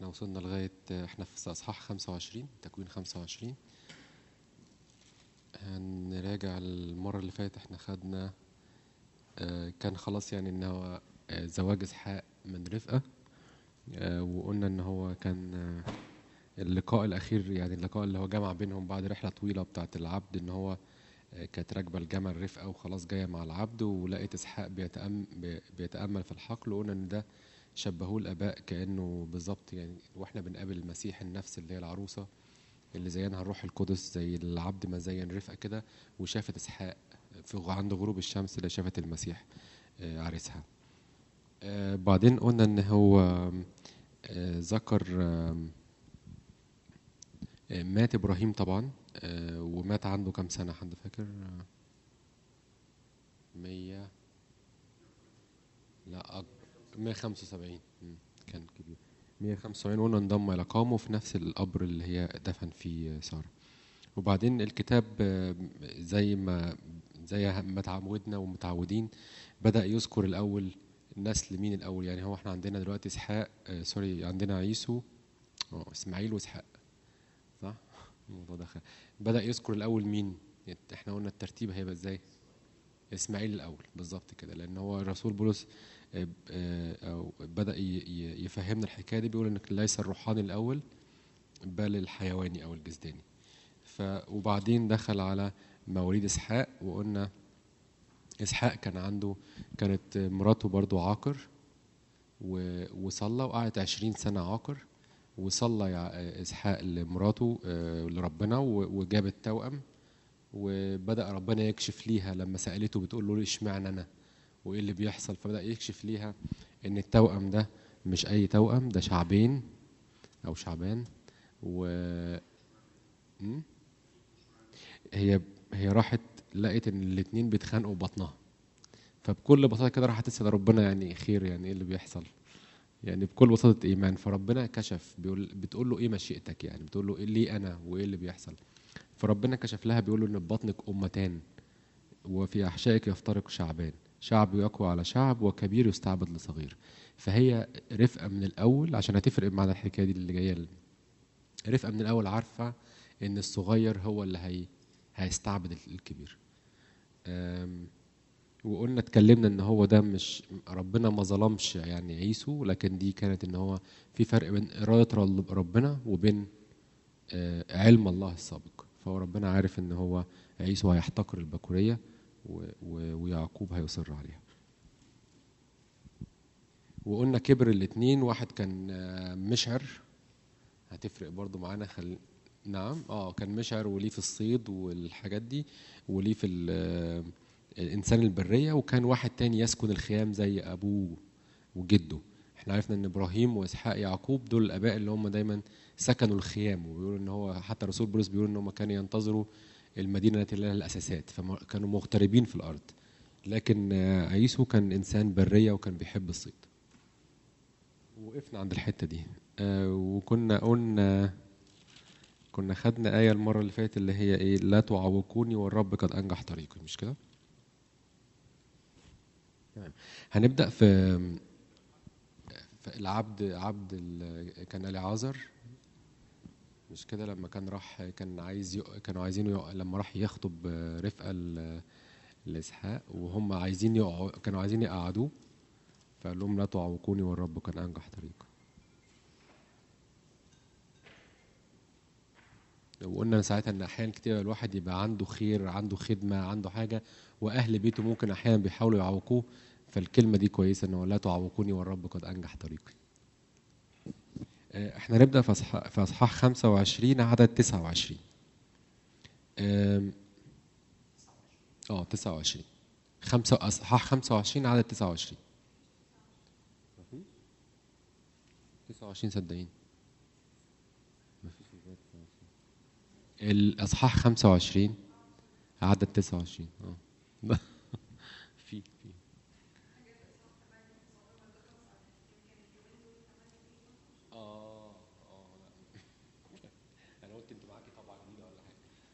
احنا وصلنا لغاية احنا في اصحاح 25 تكوين 25 هنراجع المرة اللي فاتت احنا خدنا آه، كان خلاص يعني ان هو آه، زواج اسحاق من رفقة آه، وقلنا ان هو كان آه، اللقاء الاخير يعني اللقاء اللي هو جمع بينهم بعد رحلة طويلة بتاعة العبد ان هو آه، كانت راكبة الجمل رفقة وخلاص جاية مع العبد ولقيت اسحاق بيتأم بي- بيتأمل في الحقل وقلنا ان ده شبهوه الاباء كانه بالظبط يعني واحنا بنقابل المسيح النفس اللي هي العروسه اللي زينها الروح القدس زي العبد ما زين رفقه كده وشافت اسحاق في غ- عند غروب الشمس اللي شافت المسيح آه، عريسها آه، بعدين قلنا ان هو آه، ذكر آم، آه، مات ابراهيم طبعا آه، ومات عنده كام سنه حد فاكر آه، مية لا أكبر 175 مم، كان كبير 175 قلنا انضم الى قومه في نفس القبر اللي هي دفن فيه ساره وبعدين الكتاب آه، زي ما زي ما تعودنا ومتعودين بدا يذكر الاول نسل مين الاول يعني هو احنا عندنا دلوقتي اسحاق آه، سوري عندنا عيسو اه اسماعيل واسحاق صح الموضوع ده خ- بدا يذكر الاول مين احنا قلنا الترتيب هيبقى ازاي اسماعيل الاول بالظبط كده لان هو الرسول بولس آه، آه، أو بدا ي- ي- يفهمنا الحكايه دي بيقول ان ليس الروحاني الاول بل الحيواني او الجسداني ف وبعدين دخل على مواليد اسحاق وقلنا اسحاق كان عنده كانت مراته برضو عاقر و- وصلى وقعدت عشرين سنة عاقر وصلى يع- اسحاق لمراته آه، لربنا و- وجابت توأم وبدأ ربنا يكشف ليها لما سألته بتقول له اشمعنى أنا وإيه اللي بيحصل فبدأ يكشف ليها إن التوأم ده مش أي توأم ده شعبين أو شعبان و م? هي هي راحت لقت إن الاتنين بيتخانقوا ببطنها فبكل بساطة كده راحت تسأل ربنا يعني خير يعني إيه اللي بيحصل يعني بكل بساطة إيمان فربنا كشف بيقول بتقول له إيه مشيئتك يعني بتقول له إيه ليه أنا وإيه اللي بيحصل فربنا كشف لها بيقول له ان في بطنك امتان وفي احشائك يفترق شعبان شعب يقوى على شعب وكبير يستعبد لصغير فهي رفقه من الاول عشان هتفرق معنا الحكايه دي اللي جايه ل- رفقه من الاول عارفه ان الصغير هو اللي هي هيستعبد ال- الكبير أم، وقلنا اتكلمنا ان هو ده مش ربنا ما ظلمش يعني عيسو لكن دي كانت ان هو في فرق بين اراده رل- ربنا وبين آه، علم الله السابق فهو ربنا عارف ان هو عيسو هيحتقر البكورية و- و- ويعقوب هيصر عليها وقلنا كبر الاتنين واحد كان آه، مشعر هتفرق برضو معانا خل... نعم اه كان مشعر وليه في الصيد والحاجات دي وليه في ال- آه، الانسان البريه وكان واحد تاني يسكن الخيام زي ابوه وجده احنا عرفنا ان ابراهيم واسحاق يعقوب دول الاباء اللي هم دايما سكنوا الخيام وبيقولوا ان هو حتى رسول بولس بيقول ان هم كانوا ينتظروا المدينه التي لها الاساسات فكانوا مغتربين في الارض لكن آه، عيسو كان انسان بريه وكان بيحب الصيد وقفنا عند الحته دي آه، وكنا قلنا كنا خدنا آية المرة اللي فاتت اللي هي إيه لا تعوقوني والرب قد أنجح طريقي مش كده؟ تمام هنبدأ في في العبد عبد ال- كان اليعازر مش كده لما كان راح كان عايز يق... كانوا عايزينه يق... لما راح يخطب رفقة ل- لإسحاق وهم عايزين يقعوا كانوا عايزين يقعدوه فقال لهم لا تعوقوني والرب كان أنجح طريقي وقلنا ساعتها ان احيانا كتير الواحد يبقى عنده خير عنده خدمه عنده حاجه واهل بيته ممكن احيانا بيحاولوا يعوقوه فالكلمه دي كويسه انه لا تعوقوني والرب قد انجح طريقي. آه، احنا نبدا في اصحاح في اصحاح 25 عدد 29. آم، اه 29 خمسة اصحاح 25 عدد 29 29 صدقين الاصحاح 25 عدد 29 اه في في اه اه لا انا قلت انت معاكي طبعا جديده ولا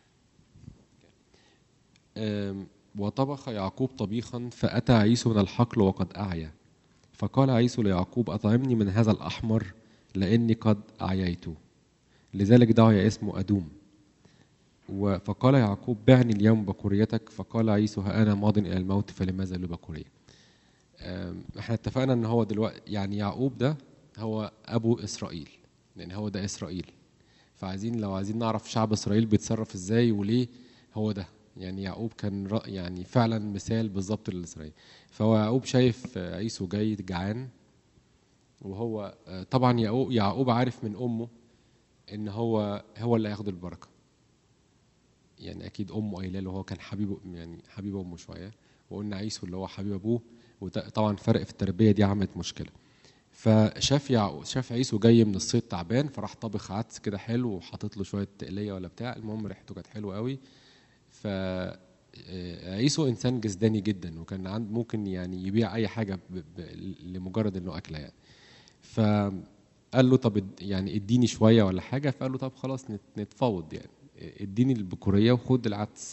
حاجه أم، وطبخ يعقوب طبيخا فأتى عيسو من الحقل وقد أعيا فقال عيسو ليعقوب أطعمني من هذا الأحمر لاني قد اعييت لذلك دعي اسمه ادوم و- فقال يعقوب بعني اليوم بكوريتك فقال عيسو ها انا ماض الى الموت فلماذا لبكوريه أم، احنا اتفقنا ان هو دلوقتي يعني يعقوب ده هو ابو اسرائيل لان هو ده اسرائيل فعايزين لو عايزين نعرف شعب اسرائيل بيتصرف ازاي وليه هو ده يعني يعقوب كان رأ- يعني فعلا مثال بالظبط لاسرائيل فهو يعقوب شايف آه، عيسو جاي جعان وهو آه، طبعا يعقوب يعقوب عارف من امه ان هو هو اللي هياخد البركه يعني اكيد امه قايله له هو كان حبيب يعني حبيب امه شويه وقلنا عيسو اللي هو حبيب ابوه وطبعا فرق في التربيه دي عملت مشكله فشاف يعقوب شاف عيسو جاي من الصيد تعبان فراح طابخ عدس كده حلو وحاطط له شويه تقليه ولا بتاع المهم ريحته كانت حلوه قوي ف آه، عيسو انسان جسداني جدا وكان عند ممكن يعني يبيع اي حاجه ب... ب... لمجرد انه اكله يعني فقال له طب اد- يعني اديني شويه ولا حاجه فقال له طب خلاص نت- نتفاوض يعني اديني البكوريه وخد العدس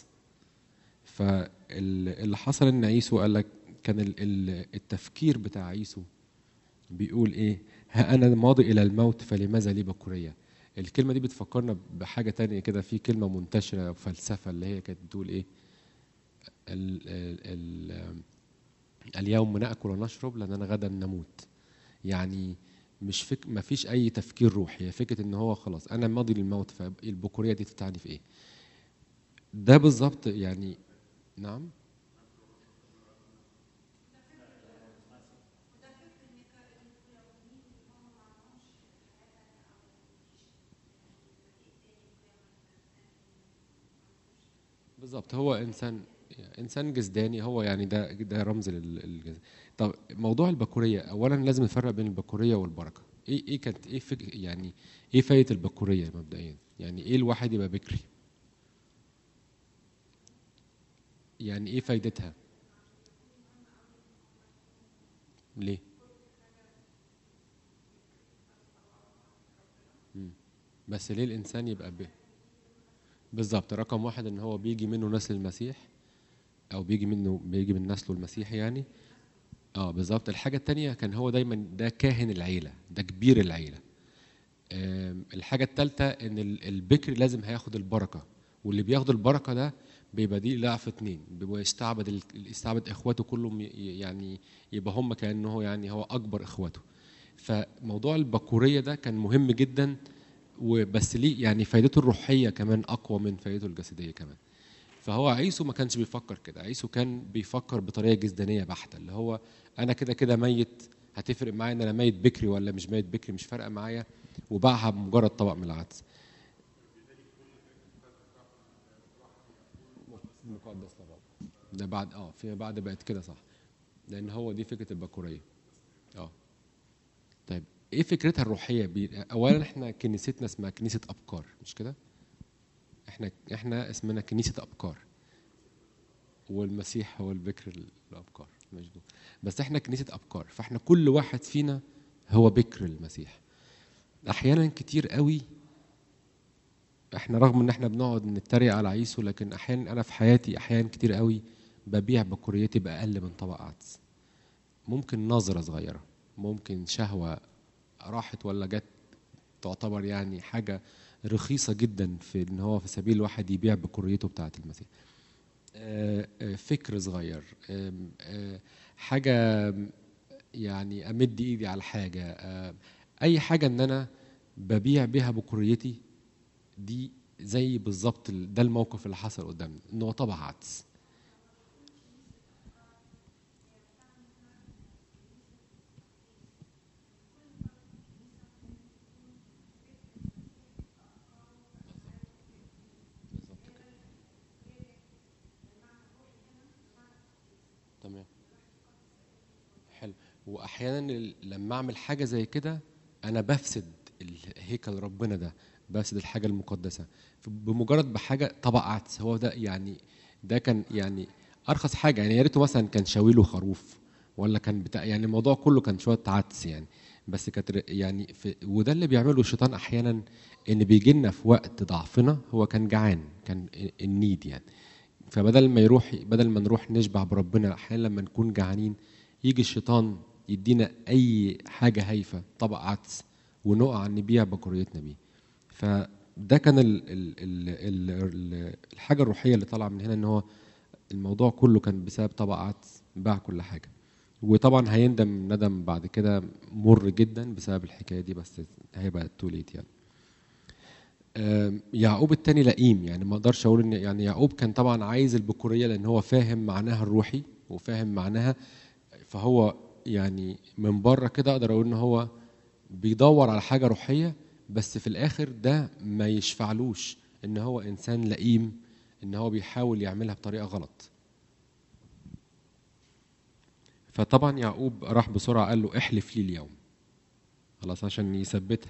فاللي حصل ان عيسو قال لك كان ال- ال- التفكير بتاع عيسو بيقول ايه ها انا ماضي الى الموت فلماذا لي بكوريه الكلمه دي بتفكرنا بحاجه تانية كده في كلمه منتشره فلسفه اللي هي كانت بتقول ايه ال ال ال اليوم ناكل ونشرب لاننا غدا نموت يعني مش فك ما فيش اي تفكير روحي هي فكره ان هو خلاص انا ماضي للموت فالبكوريه دي تتعني في ايه ده بالظبط يعني نعم بالظبط هو انسان انسان جسداني هو يعني ده ده رمز للجسد طب موضوع البكوريه اولا لازم نفرق بين البكوريه والبركه ايه ايه كانت ايه فك يعني ايه فايده البكوريه مبدئيا يعني ايه الواحد يبقى بكري يعني ايه فايدتها ليه مم. بس ليه الانسان يبقى به بالظبط رقم واحد ان هو بيجي منه نسل المسيح او بيجي منه بيجي من نسله المسيح يعني اه بالظبط الحاجه التانية كان هو دايما ده كاهن العيله ده كبير العيله آم، الحاجه الثالثه ان ال- البكر لازم هياخد البركه واللي بياخد البركه ده بيبقى دي ضعف اتنين بيبقى يستعبد ال- يستعبد اخواته كلهم ي- يعني يبقى هم كانه هو يعني هو اكبر اخواته فموضوع البكوريه ده كان مهم جدا وبس ليه يعني فايدته الروحيه كمان اقوى من فايدته الجسديه كمان فهو عيسو ما كانش بيفكر كده عيسو كان بيفكر بطريقه جسدانيه بحته اللي هو انا كده كده ميت هتفرق معايا ان انا ميت بكري ولا مش ميت بكري مش فارقه معايا وباعها بمجرد طبق من العدس مقدس طبعا ده بعد اه فيما بعد بقت كده صح لان هو دي فكره البكوريه اه طيب ايه فكرتها الروحيه بي... اولا احنا كنيستنا اسمها كنيسه ابكار مش كده احنا احنا اسمنا كنيسه ابكار والمسيح هو البكر الابكار مجدود بس احنا كنيسه ابكار فاحنا كل واحد فينا هو بكر المسيح احيانا كتير قوي احنا رغم ان احنا بنقعد نتريق على عيسو لكن احيانا انا في حياتي احيانا كتير قوي ببيع بكوريتي باقل من طبق عدس ممكن نظره صغيره ممكن شهوه راحت ولا جت تعتبر يعني حاجه رخيصه جدا في ان هو في سبيل الواحد يبيع بكوريته بتاعه المسيح آه، آه، فكر صغير آم، آه، حاجه يعني امد ايدي على حاجه آه، اي حاجه ان انا ببيع بيها بكوريتي دي زي بالظبط ال- ده الموقف اللي حصل قدامنا ان هو طبع عدس بالظبط كده تمام حلو واحيانا ال- لما اعمل حاجه زي كده انا بفسد الهيكل ربنا ده بفسد الحاجه المقدسه بمجرد بحاجه طبق عدس هو ده يعني ده كان يعني ارخص حاجه يعني يا ريته مثلا كان شاويله خروف ولا كان بتاع يعني الموضوع كله كان شويه عدس يعني بس كانت ر- يعني في وده اللي بيعمله الشيطان احيانا ان بيجي لنا في وقت ضعفنا هو كان جعان كان النيد يعني فبدل ما يروح بدل ما نروح نشبع بربنا احيانا لما نكون جعانين يجي الشيطان يدينا اي حاجه هايفه طبق عدس ونقع نبيع بكوريتنا بيه فده كان ال ال ال ال ال الحاجه الروحيه اللي طالعه من هنا ان هو الموضوع كله كان بسبب طبقات باع كل حاجه وطبعا هيندم ندم بعد كده مر جدا بسبب الحكايه دي بس هيبقى تو ليت يعني آم، يعقوب التاني لئيم يعني ما اقدرش اقول ان يعني يعقوب كان طبعا عايز البكوريه لان هو فاهم معناها الروحي وفاهم معناها فهو يعني من بره كده اقدر اقول ان هو بيدور على حاجه روحيه بس في الاخر ده ما يشفعلوش ان هو انسان لئيم ان هو بيحاول يعملها بطريقه غلط فطبعا يعقوب راح بسرعه قال له احلف لي اليوم خلاص عشان يثبتها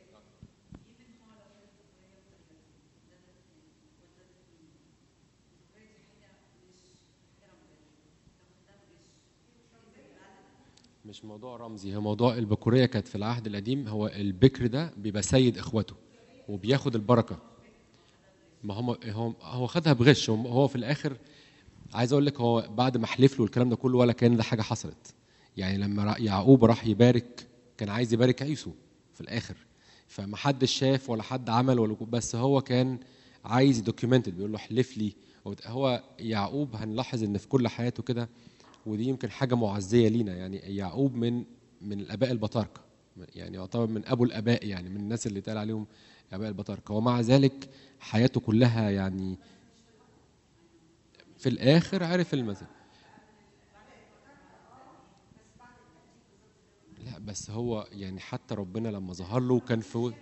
مش موضوع رمزي هو موضوع البكوريه كانت في العهد القديم هو البكر ده بيبقى سيد اخوته وبياخد البركه ما هم هو هو خدها بغش هو- هو في الاخر عايز اقول لك هو بعد ما حلف له الكلام ده كله ولا كان ده حاجه حصلت يعني لما را- يعقوب راح يبارك كان عايز يبارك عيسو في الاخر فما حدش شاف ولا حد عمل ولا بس هو كان عايز دوكيومنتد بيقول له احلف لي هو يعقوب هنلاحظ ان في كل حياته كده ودي يمكن حاجه معزيه لينا يعني يعقوب من من الاباء البطاركه يعني يعتبر من ابو الاباء يعني من الناس اللي اتقال عليهم اباء البطاركه ومع ذلك حياته كلها يعني في الاخر عرف المثل لا بس هو يعني حتى ربنا لما ظهر له كان في و-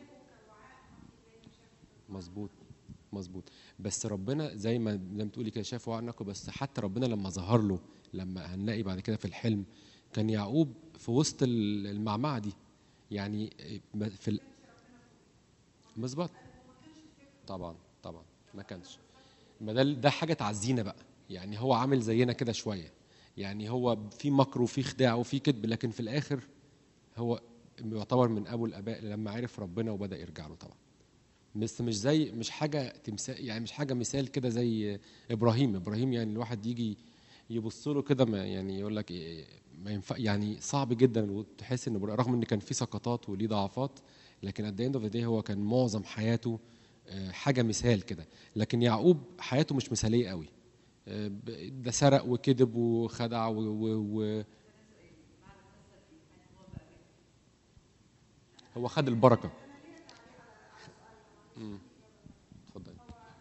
مظبوط مظبوط بس ربنا زي ما زي ما تقولي كده شافوا عنكم بس حتى ربنا لما ظهر له لما هنلاقي بعد كده في الحلم كان يعقوب في وسط ال- المعمعة دي يعني في ال... مظبوط طبعا طبعا ما كانش ما ده ده حاجه تعزينا بقى يعني هو عامل زينا كده شويه يعني هو في مكر وفي خداع وفي كذب لكن في الاخر هو يعتبر من ابو الاباء لما عرف ربنا وبدا يرجع له طبعا بس مش زي مش حاجه تمثال يعني مش حاجه مثال كده زي ابراهيم ابراهيم يعني الواحد يجي يبص له كده ما يعني يقول لك إيه ما ينفع يعني صعب جدا وتحس ان إبراهيم- رغم ان كان في سقطات وليه ضعفات لكن at the end of the day هو كان معظم حياته آه، حاجه مثال كده لكن يعقوب حياته مش مثاليه قوي آه، ب- ده سرق وكذب وخدع و, و, و هو خد البركه امم اتفضل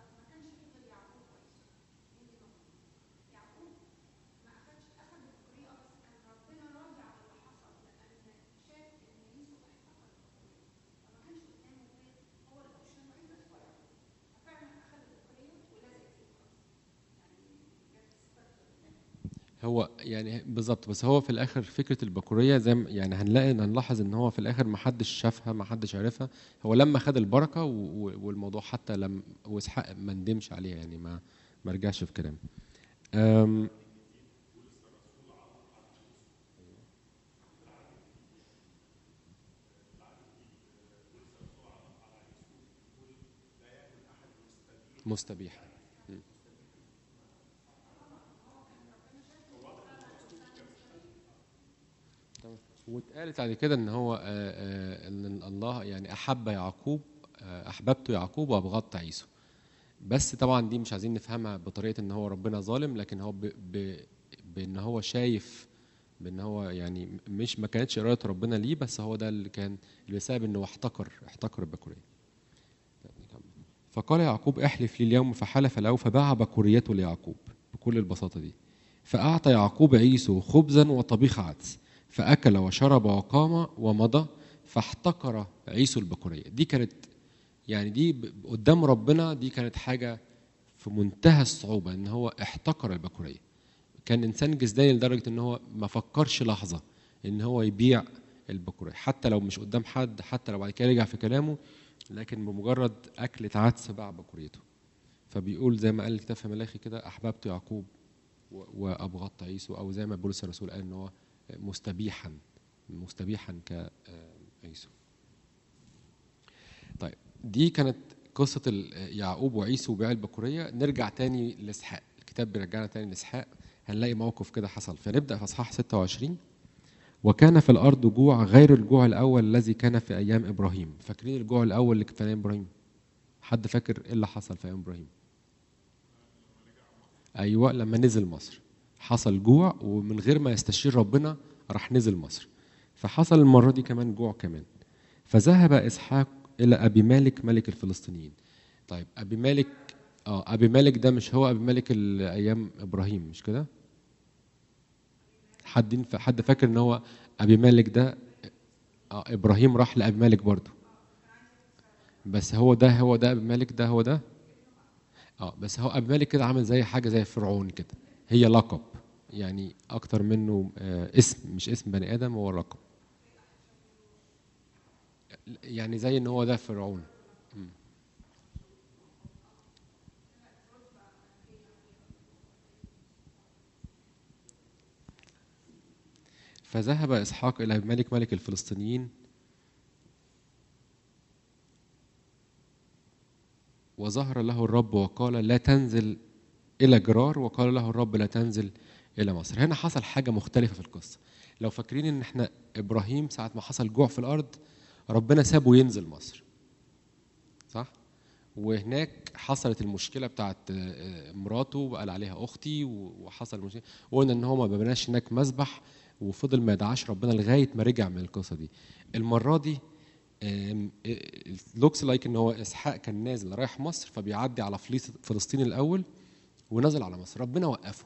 هو يعني بالظبط بس هو في الاخر فكره البكوريه زي ما يعني هنلاقي هنلاحظ ان هو في الاخر ما حدش شافها ما حدش عرفها هو لما خد البركه و- و- والموضوع حتى لم واسحاق ما ندمش عليها يعني ما ما رجعش في كلامه أم، مستبيح مم. تمام. واتقالت بعد كده ان هو آه، آه، ان الله يعني احب يعقوب آه، احببت يعقوب وابغضت عيسو بس طبعا دي مش عايزين نفهمها بطريقه ان هو ربنا ظالم لكن هو ب... ب... بان هو شايف بان هو يعني مش ما كانتش اراده ربنا ليه بس هو ده اللي كان اللي بسبب انه احتقر احتقر البكوريه طيب نكمل. فقال يعقوب احلف لي اليوم فحلف له فباع بكوريته ليعقوب بكل البساطه دي فاعطى يعقوب عيسو خبزا وطبيخ عدس فاكل وشرب وقام ومضى فاحتقر عيسو البكوريه دي كانت يعني دي ب- قدام ربنا دي كانت حاجه في منتهى الصعوبه ان هو احتقر البكوريه كان انسان جسداني لدرجه ان هو ما فكرش لحظه ان هو يبيع البكوريه حتى لو مش قدام حد حتى لو بعد كده رجع في كلامه لكن بمجرد اكله عدس باع بكوريته فبيقول زي ما قال الكتاب في ملاخي كده احببت يعقوب و- وابغضت عيسو او زي ما بولس الرسول قال ان هو مستبيحا مستبيحا كعيسو طيب دي كانت قصة ال- يعقوب وعيسو وبيع البكورية نرجع تاني لإسحاق الكتاب بيرجعنا تاني لإسحاق هنلاقي موقف كده حصل فنبدأ في أصحاح 26 وكان في الارض جوع غير الجوع الاول الذي كان في ايام ابراهيم فاكرين الجوع الاول اللي كان في ايام ابراهيم حد فاكر ايه اللي حصل في ايام ابراهيم ايوه لما نزل مصر حصل جوع ومن غير ما يستشير ربنا راح نزل مصر فحصل المره دي كمان جوع كمان فذهب اسحاق الى ابي مالك ملك الفلسطينيين طيب ابي مالك اه ابي مالك ده مش هو ابي مالك ال- ايام ابراهيم مش كده حد حد فاكر ان هو ابي مالك ده اه ابراهيم راح لابي مالك برضه بس هو ده هو ده ابي مالك ده هو ده اه بس هو ابي مالك كده عامل زي حاجه زي فرعون كده هي لقب يعني اكتر منه آه اسم مش اسم بني ادم هو لقب يعني زي ان هو ده فرعون مم. فذهب اسحاق الى ملك ملك الفلسطينيين وظهر له الرب وقال لا تنزل الى جرار وقال له الرب لا تنزل الى مصر هنا حصل حاجه مختلفه في القصه لو فاكرين ان احنا ابراهيم ساعه ما حصل جوع في الارض ربنا سابه ينزل مصر صح وهناك حصلت المشكله بتاعت آه، مراته وقال عليها اختي و- وحصل مشكله وقلنا ان هو ما بناش هناك مذبح وفضل ما يدعاش ربنا لغايه ما رجع من القصه دي المره دي لوكس لايك ان هو اسحاق كان نازل رايح مصر فبيعدي على فليس- فلسطين الاول ونزل على مصر ربنا وقفه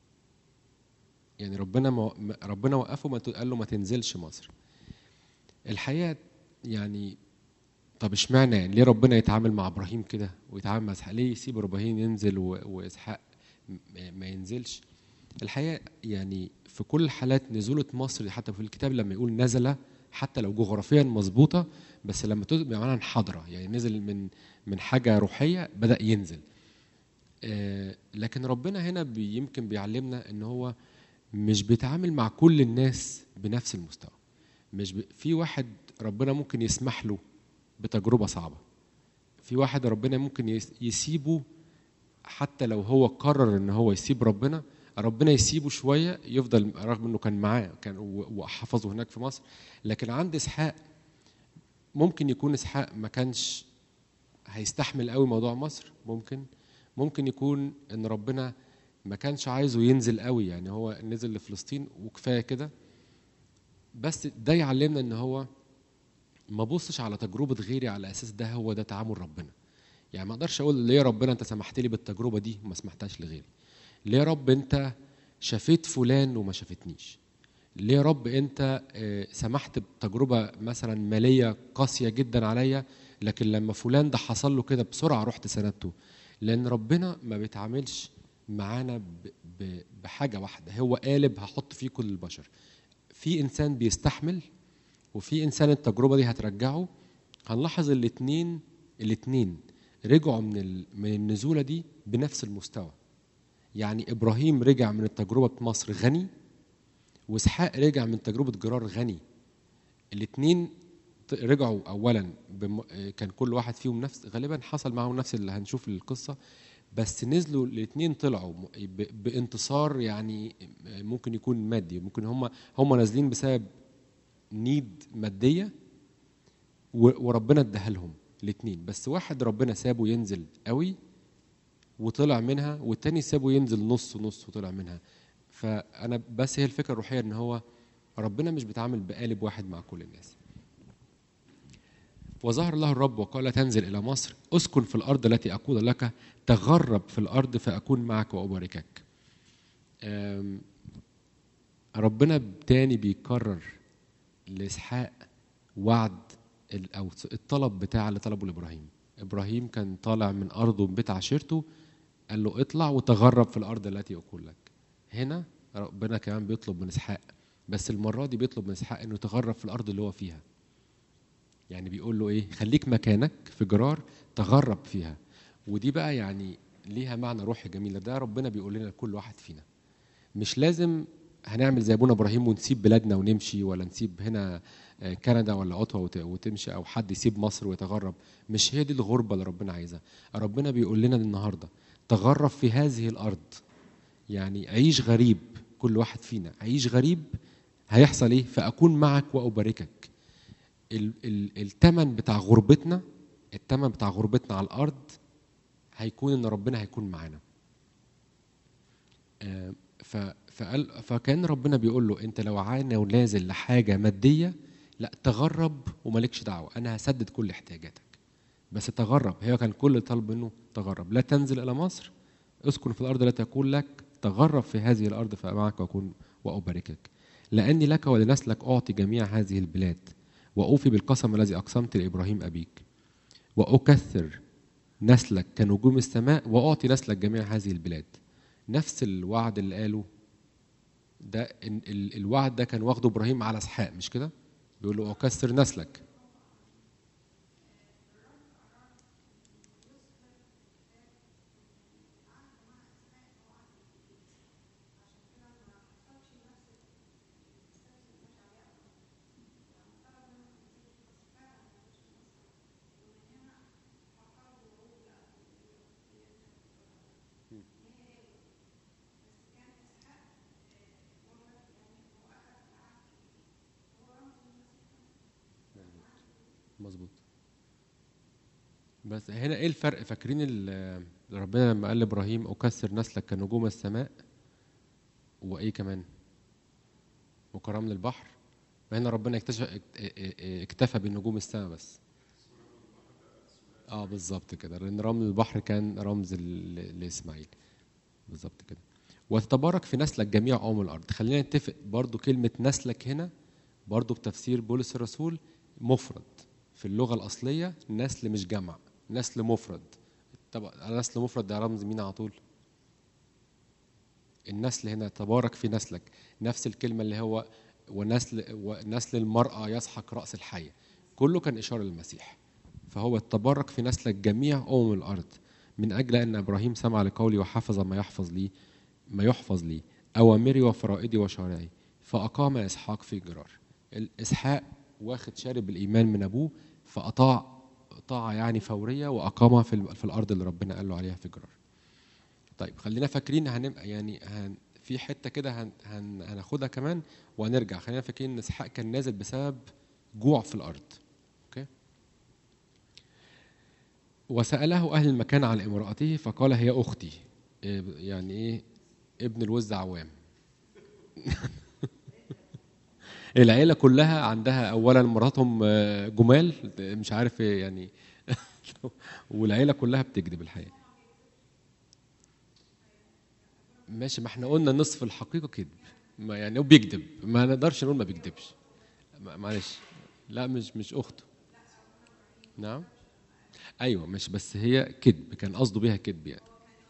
يعني ربنا ما ما- ربنا وقفه ما ت- قال له ما تنزلش مصر الحقيقه يعني طب اشمعنى يعني ليه ربنا يتعامل مع ابراهيم كده ويتعامل مع اسحاق ليه يسيب ابراهيم ينزل و- واسحاق م- ما ينزلش الحقيقه يعني في كل الحالات نزوله مصر حتى في الكتاب لما يقول نزل حتى لو جغرافيا مظبوطه بس لما تبقى معناها انحدره يعني نزل من من حاجه روحيه بدا ينزل آه، لكن ربنا هنا بي- يمكن بيعلمنا ان هو مش بيتعامل مع كل الناس بنفس المستوى مش ب... في واحد ربنا ممكن يسمح له بتجربه صعبه في واحد ربنا ممكن يس- يسيبه حتى لو هو قرر ان هو يسيب ربنا ربنا يسيبه شويه يفضل رغم انه كان معاه كان و- وحفظه هناك في مصر لكن عند اسحاق ممكن يكون اسحاق ما كانش هيستحمل قوي موضوع مصر ممكن ممكن يكون ان ربنا ما كانش عايزه ينزل قوي يعني هو نزل لفلسطين وكفايه كده بس ده يعلمنا ان هو ما بصش على تجربه غيري على اساس ده هو ده تعامل ربنا يعني ما اقدرش اقول ليه يا ربنا انت سمحت لي بالتجربه دي وما سمحتهاش لغيري ليه يا رب انت شفيت فلان وما شافتنيش ليه يا رب انت آه، سمحت بتجربه مثلا ماليه قاسيه جدا عليا لكن لما فلان ده حصل له كده بسرعه رحت سندته لان ربنا ما بيتعاملش معانا ب- ب- بحاجه واحده هو قالب هحط فيه كل البشر في انسان بيستحمل وفي انسان التجربه دي هترجعه هنلاحظ الاثنين الاثنين رجعوا من ال- من النزوله دي بنفس المستوى يعني ابراهيم رجع من التجربه مصر غني واسحاق رجع من تجربه جرار غني الاثنين رجعوا اولا بم... كان كل واحد فيهم نفس غالبا حصل معاهم نفس اللي هنشوف في القصه بس نزلوا الاثنين طلعوا م- ب... بانتصار يعني ممكن يكون مادي ممكن هم هم نازلين بسبب نيد ماديه و... وربنا اداها لهم الاثنين بس واحد ربنا سابه ينزل قوي وطلع منها والتاني سابه ينزل نص نص وطلع منها فانا بس هي الفكره الروحيه ان هو ربنا مش بيتعامل بقالب واحد مع كل الناس وظهر له الرب وقال لا تنزل الى مصر اسكن في الارض التي اقول لك تغرب في الارض فاكون معك واباركك أم، ربنا تاني بيكرر لاسحاق وعد ال- او الطلب بتاع اللي طلبه لابراهيم ابراهيم كان طالع من ارضه من بيت عشيرته قال له اطلع وتغرب في الارض التي اقول لك هنا ربنا كمان بيطلب من اسحاق بس المره دي بيطلب من اسحاق انه يتغرب في الارض اللي هو فيها يعني بيقول له ايه خليك مكانك في جرار تغرب فيها ودي بقى يعني ليها معنى روحي جميل ده ربنا بيقول لنا لكل واحد فينا مش لازم هنعمل زي ابونا ابراهيم ونسيب بلادنا ونمشي ولا نسيب هنا آه، كندا ولا اوتوا وت- وتمشي او حد يسيب مصر ويتغرب مش هي دي الغربه اللي ربنا عايزها ربنا بيقول لنا النهارده تغرب في هذه الارض يعني عيش غريب كل واحد فينا عيش غريب هيحصل ايه فاكون معك واباركك ال- ال- التمن بتاع غربتنا التمن بتاع غربتنا على الارض هيكون ان ربنا هيكون معانا آه، ف- فقال فكان ربنا بيقول له انت لو عانى ونازل لحاجه ماديه لا تغرب ومالكش دعوه انا هسدد كل احتياجاتك بس تغرب هي كان كل طلب منه تغرب لا تنزل الى مصر اسكن في الارض لا تكون لك تغرب في هذه الارض فمعك واكون واباركك لاني لك ولنسلك اعطي جميع هذه البلاد واوفي بالقسم الذي اقسمت لابراهيم ابيك واكثر نسلك كنجوم السماء واعطي نسلك جميع هذه البلاد نفس الوعد اللي قاله ده ال- ال- الوعد ده كان واخده ابراهيم على اسحاق مش كده بيقول له اكثر نسلك مظبوط بس هنا ايه الفرق فاكرين ال- ربنا لما قال لابراهيم اكثر نسلك كنجوم السماء وايه كمان وكرمل البحر فهنا ربنا اكتشف اكت- اكتفى بنجوم السماء بس اه بالظبط كده لان رمل البحر كان رمز ل- لاسماعيل بالظبط كده وتتبارك في نسلك جميع امم الارض خلينا نتفق برضو كلمه نسلك هنا برضو بتفسير بولس الرسول مفرد في اللغه الاصليه نسل مش جمع نسل مفرد طبعا نسل مفرد ده رمز مين على طول النسل هنا تبارك في نسلك نفس الكلمه اللي هو ونسل ونسل المراه يسحق راس الحيه كله كان اشاره للمسيح فهو تبارك في نسلك جميع امم الارض من اجل ان ابراهيم سمع لقولي وحفظ ما يحفظ لي ما يحفظ لي اوامري وفرائدي وشرائعي فاقام اسحاق في جرار اسحاق واخد شارب الايمان من ابوه فاطاع طاعه يعني فوريه واقام في ال- في الارض اللي ربنا قال له عليها في جرار طيب خلينا فاكرين هنبقى يعني هن في حته كده هن هن هناخدها كمان وهنرجع خلينا فاكرين ان اسحاق كان نازل بسبب جوع في الارض اوكي وساله اهل المكان عن امراته فقال هي اختي إيه يعني ايه ابن الوز عوام العيله كلها عندها اولا مراتهم آه، جمال مش عارف إيه يعني والعيله كلها بتكذب الحقيقه ماشي ما احنا قلنا نصف الحقيقه كذب ما يعني هو بيكذب ما نقدرش نقول ما بيكذبش ما- معلش لا مش مش اخته نعم ايوه مش بس هي كذب كان قصده بيها كذب يعني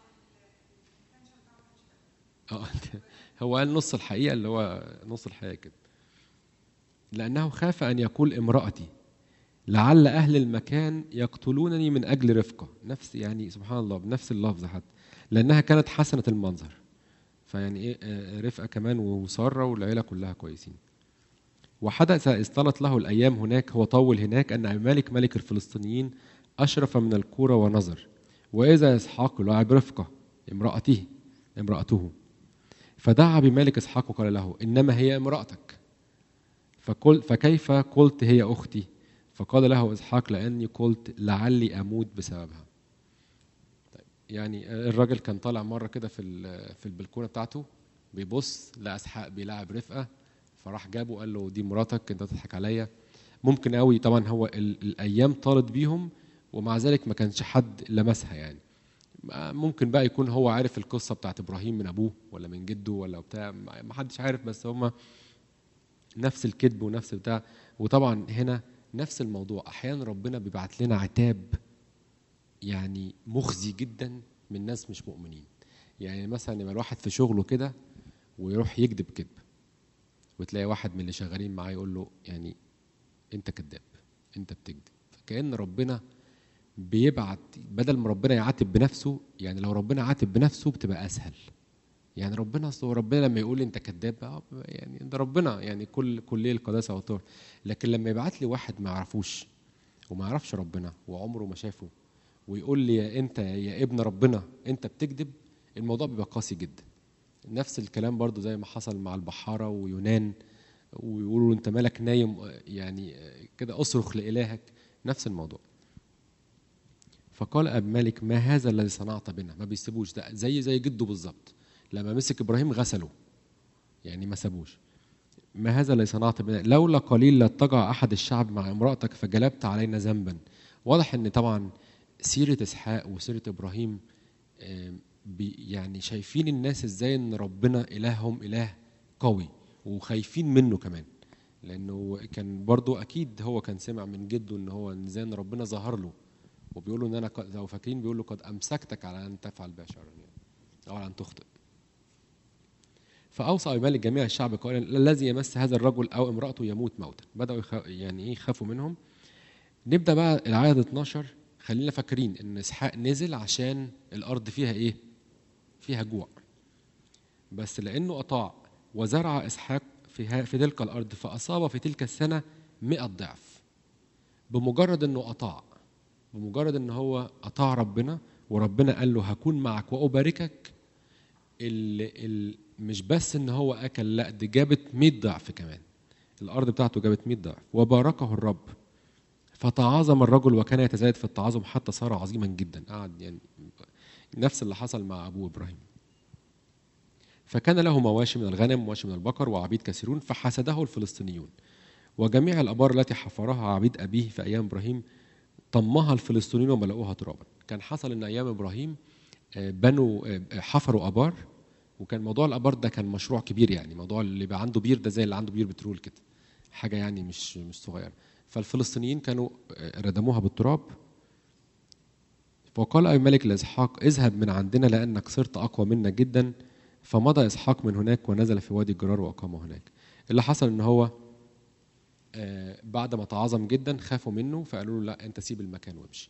اه هو قال نص الحقيقه اللي هو نص الحقيقه كده لانه خاف ان يقول امراتي لعل اهل المكان يقتلونني من اجل رفقه نفس يعني سبحان الله بنفس اللفظ حتى لانها كانت حسنه المنظر فيعني ايه آه، رفقه كمان وساره والعيله كلها كويسين وحدث إذ طالت له الأيام هناك هو طول هناك أن مالك ملك الفلسطينيين أشرف من الكورة ونظر وإذا إسحاق لاعب رفقة امرأته امرأته فدعا بمالك إسحاق وقال له إنما هي امرأتك فقل فكيف قلت هي أختي فقال له إسحاق لأني قلت لعلي أموت بسببها طيب يعني الراجل كان طالع مرة كده في ال- في البلكونة بتاعته بيبص لقى إسحاق بيلعب رفقة فراح جابه وقال له دي مراتك انت تضحك عليا ممكن قوي طبعا هو ال- الايام طالت بيهم ومع ذلك ما كانش حد لمسها يعني ممكن بقى يكون هو عارف القصه بتاعت ابراهيم من ابوه ولا من جده ولا بتاع ما حدش عارف بس هم نفس الكذب ونفس بتاع وطبعا هنا نفس الموضوع احيانا ربنا بيبعت لنا عتاب يعني مخزي جدا من ناس مش مؤمنين يعني مثلا يبقى الواحد في شغله كده ويروح يكذب كذب وتلاقي واحد من اللي شغالين معاه يقول له يعني انت كذاب انت بتكذب فكأن ربنا بيبعت بدل ما ربنا يعاتب بنفسه يعني لو ربنا عاتب بنفسه بتبقى اسهل يعني ربنا اصل هو ربنا لما يقول لي انت كذاب آه، يعني ده ربنا يعني كل كليه القداسه والطهر لكن لما يبعت لي واحد ما يعرفوش وما يعرفش ربنا وعمره ما شافه ويقول لي يا انت يا ابن ربنا انت بتكذب الموضوع بيبقى قاسي جدا نفس الكلام برضو زي ما حصل مع البحارة ويونان ويقولوا له انت مالك نايم يعني كده اصرخ لالهك نفس الموضوع فقال ابي مالك ما هذا الذي صنعت بنا ما بيسيبوش ده زي زي جده بالظبط لما مسك ابراهيم غسله يعني ما سابوش ما هذا الذي صنعت بنا لولا قليل لاتجع احد الشعب مع امراتك فجلبت علينا ذنبا واضح ان طبعا سيره اسحاق وسيره ابراهيم آم، بي- يعني شايفين الناس ازاي ان ربنا الههم اله قوي وخايفين منه كمان لانه كان برضو اكيد هو كان سمع من جده ان هو ان ازاي ان ربنا ظهر له وبيقول له ان انا قد- لو فاكرين بيقول له قد امسكتك على ان تفعل بها شرا يعني او على ان تخطئ فاوصى ابي مالك جميع الشعب قائلا الذي يمس هذا الرجل او امراته يموت موتا بداوا يخ... يعني ايه يخافوا منهم نبدا بقى العدد 12 خلينا فاكرين ان اسحاق نزل عشان الارض فيها ايه فيها جوع بس لانه اطاع وزرع اسحاق في ها- في تلك الارض فاصاب في تلك السنه 100 ضعف بمجرد انه اطاع بمجرد ان هو اطاع ربنا وربنا قال له هكون معك واباركك ال ال مش بس ان هو اكل لا دي جابت 100 ضعف كمان الارض بتاعته جابت 100 ضعف وباركه الرب فتعاظم الرجل وكان يتزايد في التعاظم حتى صار عظيما جدا قعد يعني نفس اللي حصل مع ابوه ابراهيم فكان له مواشي من الغنم ومواشي من البقر وعبيد كثيرون فحسده الفلسطينيون وجميع الابار التي حفرها عبيد ابيه في ايام ابراهيم طمها الفلسطينيون وملؤوها ترابا كان حصل ان ايام ابراهيم آه، بنوا آه، حفروا ابار وكان موضوع الابار ده كان مشروع كبير يعني موضوع اللي يبقى عنده بير ده زي اللي عنده بير بترول كده حاجه يعني مش مش صغيره فالفلسطينيين كانوا آه، ردموها بالتراب وقال أبي ملك لإسحاق اذهب من عندنا لأنك صرت أقوى منا جدا فمضى إسحاق من هناك ونزل في وادي الجرار وأقام هناك اللي حصل إن هو آه، بعد ما تعاظم جدا خافوا منه فقالوا له لا أنت سيب المكان وامشي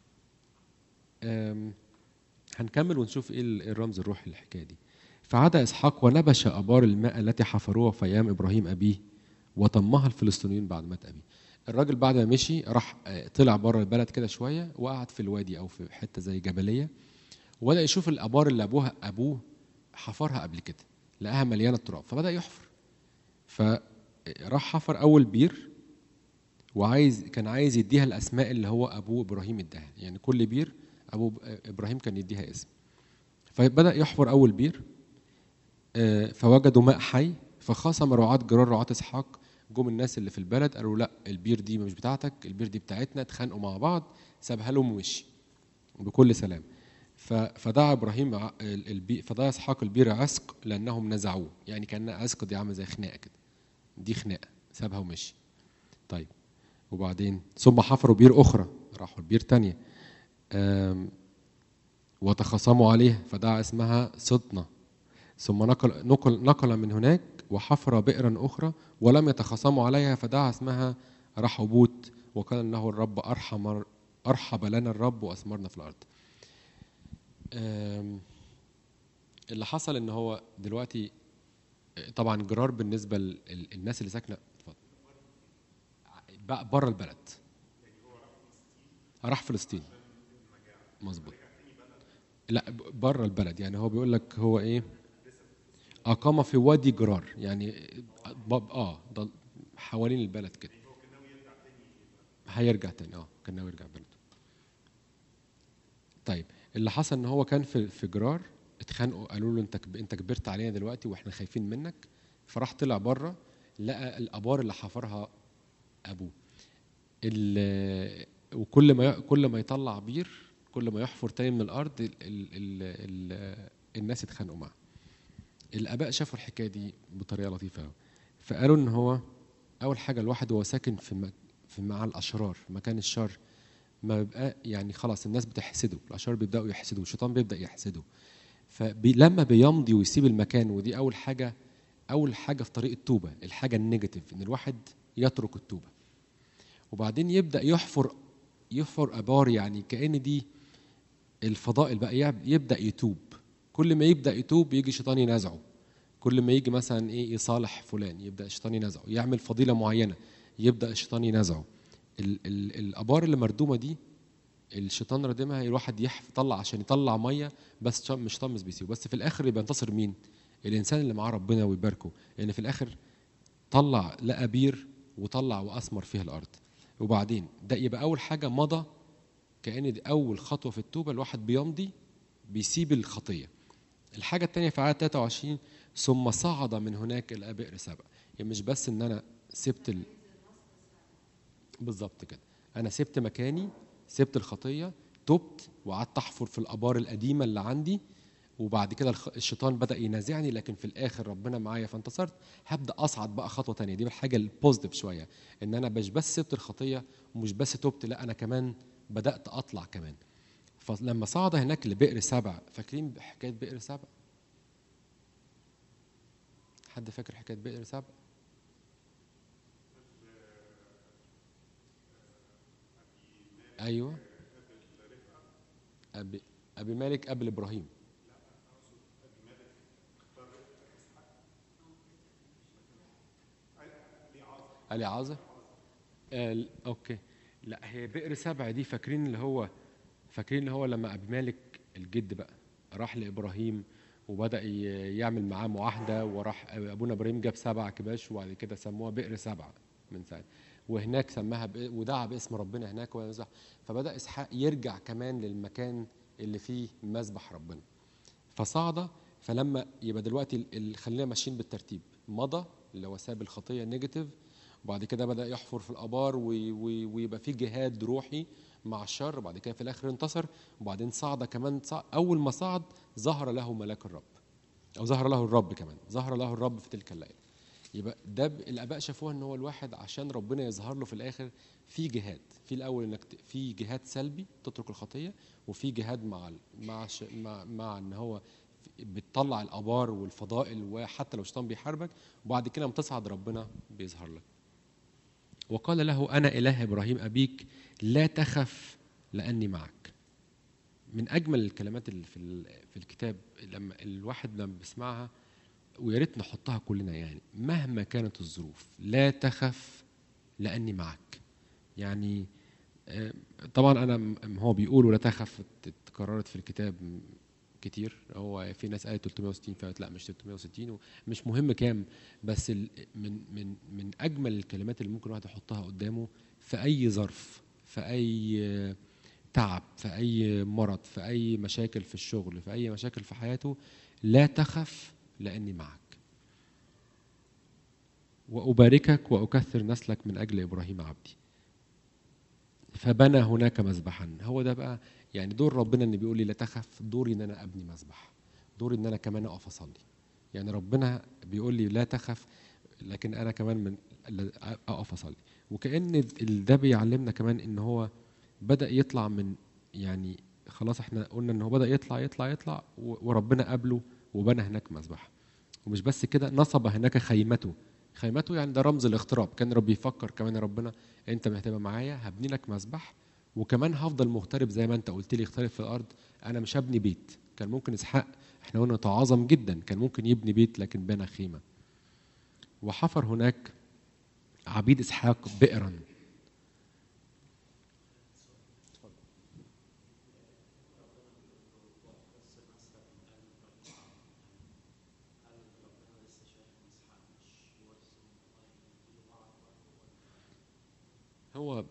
آم، هنكمل ونشوف ايه ال- الرمز الروحي للحكايه دي فعاد اسحاق ونبش ابار الماء التي حفروها في ايام ابراهيم ابيه وطمها الفلسطينيين بعد مات ابيه الراجل بعد ما مشي راح آه، طلع بره البلد كده شويه وقعد في الوادي او في حته زي جبليه وبدا يشوف الابار اللي ابوها ابوه حفرها قبل كده لقاها مليانه تراب فبدا يحفر فراح حفر اول بير وعايز كان عايز يديها الاسماء اللي هو ابوه ابراهيم اداها يعني كل بير ابو ابراهيم كان يديها اسم فبدا يحفر اول بير آه، فوجدوا ماء حي فخاصم رعاة جرار رعاة اسحاق جم الناس اللي في البلد قالوا لا البير دي مش بتاعتك البير دي بتاعتنا اتخانقوا مع بعض سابها لهم ومشي بكل سلام ف- فدعا ابراهيم ع- ال- البي فدعا اسحاق البير عسق لانهم نزعوه يعني كان عسق دي عامله زي خناقه كده دي خناقه سابها ومشي طيب وبعدين ثم حفروا بير اخرى راحوا البير تانية آم، وتخاصموا عليها فدعا اسمها صدنة ثم نقل نقل نقل من هناك وحفر بئرا اخرى ولم يتخاصموا عليها فدعا اسمها رحبوت وقال انه الرب ارحم ارحب لنا الرب واثمرنا في الارض. آم، اللي حصل ان هو دلوقتي طبعا جرار بالنسبه للناس اللي ساكنه اتفضل بقى بره البلد راح فلسطين مظبوط لا بره البلد يعني هو بيقول لك هو ايه اقام في وادي جرار يعني ب- اه ده حوالين البلد كده هيرجع تاني اه كان ناوي يرجع بلده طيب اللي حصل ان هو كان في في جرار اتخانقوا قالوا له انت كب- انت كبرت علينا دلوقتي واحنا خايفين منك فراح طلع بره لقى الابار اللي حفرها ابوه ال- وكل ما ي- كل ما يطلع بير كل ما يحفر تاني من الارض ال ال ال ال الناس اتخانقوا معاه الاباء شافوا الحكايه دي بطريقه لطيفه قوي فقالوا ان هو اول حاجه الواحد وهو ساكن في مك في مع الاشرار في مكان الشر ما بيبقى يعني خلاص الناس بتحسده الاشرار بيبداوا يحسدوا الشيطان بيبدا يحسده فلما بيمضي ويسيب المكان ودي اول حاجه اول حاجه في طريق التوبه الحاجه النيجاتيف ان الواحد يترك التوبه وبعدين يبدا يحفر يحفر ابار يعني كان دي الفضائل بقى يب- يبدا يتوب كل ما يبدا يتوب يجي الشيطان ينازعه كل ما يجي مثلا ايه يصالح فلان يبدا الشيطان ينازعه يعمل فضيله معينه يبدا الشيطان ينازعه ال ال الابار اللي مردومه دي الشيطان ردمها الواحد يحف يطلع عشان يطلع ميه بس شا- مش طمس بيسيبه بس في الاخر يبقى ينتصر مين؟ الانسان اللي معاه ربنا ويباركه لان في الاخر طلع لقى بير وطلع واثمر فيها الارض وبعدين ده يبقى اول حاجه مضى كان دي اول خطوه في التوبه الواحد بيمضي بيسيب الخطيه الحاجه الثانيه في عدد 23 ثم صعد من هناك الى بئر سبع يعني مش بس ان انا سبت ال... بالظبط كده انا سبت مكاني سبت الخطيه تبت وقعدت احفر في الابار القديمه اللي عندي وبعد كده الخ- الشيطان بدا ينازعني لكن في الاخر ربنا معايا فانتصرت هبدا اصعد بقى خطوه تانية دي الحاجه البوزيتيف شويه ان انا مش بس سبت الخطيه ومش بس تبت لا انا كمان بدات اطلع كمان فلما صعد هناك لبئر سبع فاكرين حكايه بئر سبع حد فاكر حكايه بئر سبع ايوه ابي ابي مالك قبل ابراهيم علي عازر آه اوكي لا هي بئر سبع دي فاكرين اللي هو فاكرين اللي هو لما ابي مالك الجد بقى راح لابراهيم وبدا ي- يعمل معاه معاهده وراح ابونا ابراهيم جاب سبع كباش وبعد كده سموها بئر سبع من ساعه وهناك سماها بئ- ودعا باسم ربنا هناك ويمزح فبدا اسحاق يرجع كمان للمكان اللي فيه مذبح ربنا فصعد فلما يبقى دلوقتي ال- ال- خلينا ماشيين بالترتيب مضى اللي هو ساب الخطيه نيجاتيف وبعد كده بدا يحفر في الابار وي- وي- ويبقى في جهاد روحي مع الشر وبعد كده في الاخر انتصر وبعدين صعد كمان صعد اول ما صعد ظهر له ملاك الرب او ظهر له الرب كمان ظهر له الرب في تلك الليله يبقى ده ب- الاباء شافوها ان هو الواحد عشان ربنا يظهر له في الاخر في جهاد في الاول انك ت- في جهاد سلبي تترك الخطيه وفي جهاد مع ال- مع ش- مع, مع ان هو في- بتطلع الابار والفضائل وحتى لو الشيطان بيحاربك وبعد كده لما تصعد ربنا بيظهر لك وقال له انا اله ابراهيم ابيك لا تخف لاني معك من اجمل الكلمات اللي في ال- في الكتاب لما الواحد لما بيسمعها ويا ريت نحطها كلنا يعني مهما كانت الظروف لا تخف لاني معك يعني آه، طبعا انا م- هو بيقول ولا تخف اتكررت في الكتاب م- كتير هو في ناس قالت 360 فقالت لا مش 360 مش مهم كام بس ال- من من من اجمل الكلمات اللي ممكن الواحد يحطها قدامه في اي ظرف في اي آه، تعب في اي مرض في اي مشاكل في الشغل في اي مشاكل في حياته لا تخف لاني معك واباركك واكثر نسلك من اجل ابراهيم عبدي فبنى هناك مذبحا هو ده بقى يعني دور ربنا ان بيقول لي لا تخف دوري ان انا ابني مذبح دوري ان انا كمان اقف اصلي يعني ربنا بيقول لي لا تخف لكن انا كمان من اقف اصلي وكان ال- ده بيعلمنا كمان ان هو بدا يطلع من يعني خلاص احنا قلنا ان هو بدا يطلع يطلع يطلع و- وربنا قابله وبنى هناك مذبح ومش بس كده نصب هناك خيمته خيمته يعني ده رمز الاغتراب كان ربي يفكر كمان يا ربنا انت ما هتبقى معايا هبني لك مذبح وكمان هفضل مغترب زي ما انت قلت لي اغترب في الارض انا مش هبني بيت كان ممكن اسحاق احنا قلنا تعاظم جدا كان ممكن يبني بيت لكن بنى خيمه وحفر هناك عبيد اسحاق بئرا هو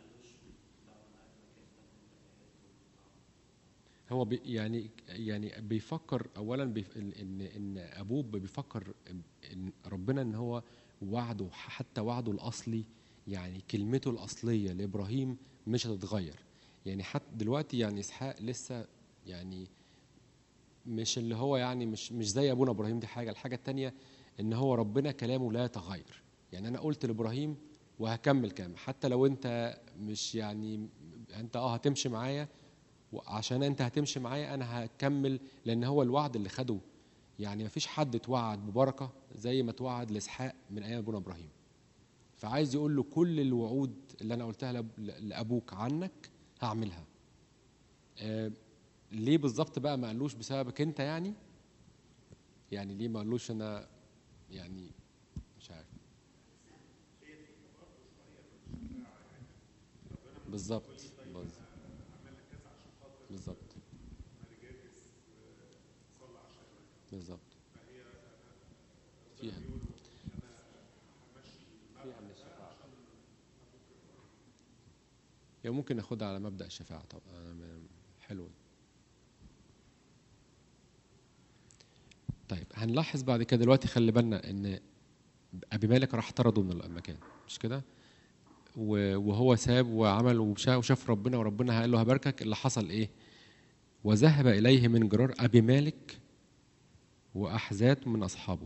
هو بي يعني يعني بيفكر اولا بيف ان ان ابوه بيفكر ان ربنا ان هو وعده حتى وعده الاصلي يعني كلمته الاصليه لابراهيم مش هتتغير يعني حتى دلوقتي يعني اسحاق لسه يعني مش اللي هو يعني مش مش زي ابونا ابراهيم دي حاجه الحاجه الثانيه ان هو ربنا كلامه لا يتغير يعني انا قلت لابراهيم وهكمل كلام حتى لو انت مش يعني انت اه هتمشي معايا وعشان انت هتمشي معايا انا هكمل لان هو الوعد اللي خده يعني مفيش حد اتوعد ببركه زي ما اتوعد لاسحاق من ايام ابونا ابراهيم فعايز يقول له كل الوعود اللي انا قلتها لأب- لابوك عنك هعملها آه ليه بالظبط بقى ما قالوش بسببك انت يعني يعني ليه ما قالوش انا يعني مش عارف بالظبط بالظبط بالظبط بالظبط فيها يعني ممكن ناخدها على مبدا الشفاعه طبعا أنا حلو طيب هنلاحظ بعد كده دلوقتي خلي بالنا ان ابي مالك راح طرده من المكان مش كده و- وهو ساب وعمل وشا- وشاف ربنا وربنا قال له هباركك اللي حصل ايه وذهب اليه من جرار ابي مالك واحزات من اصحابه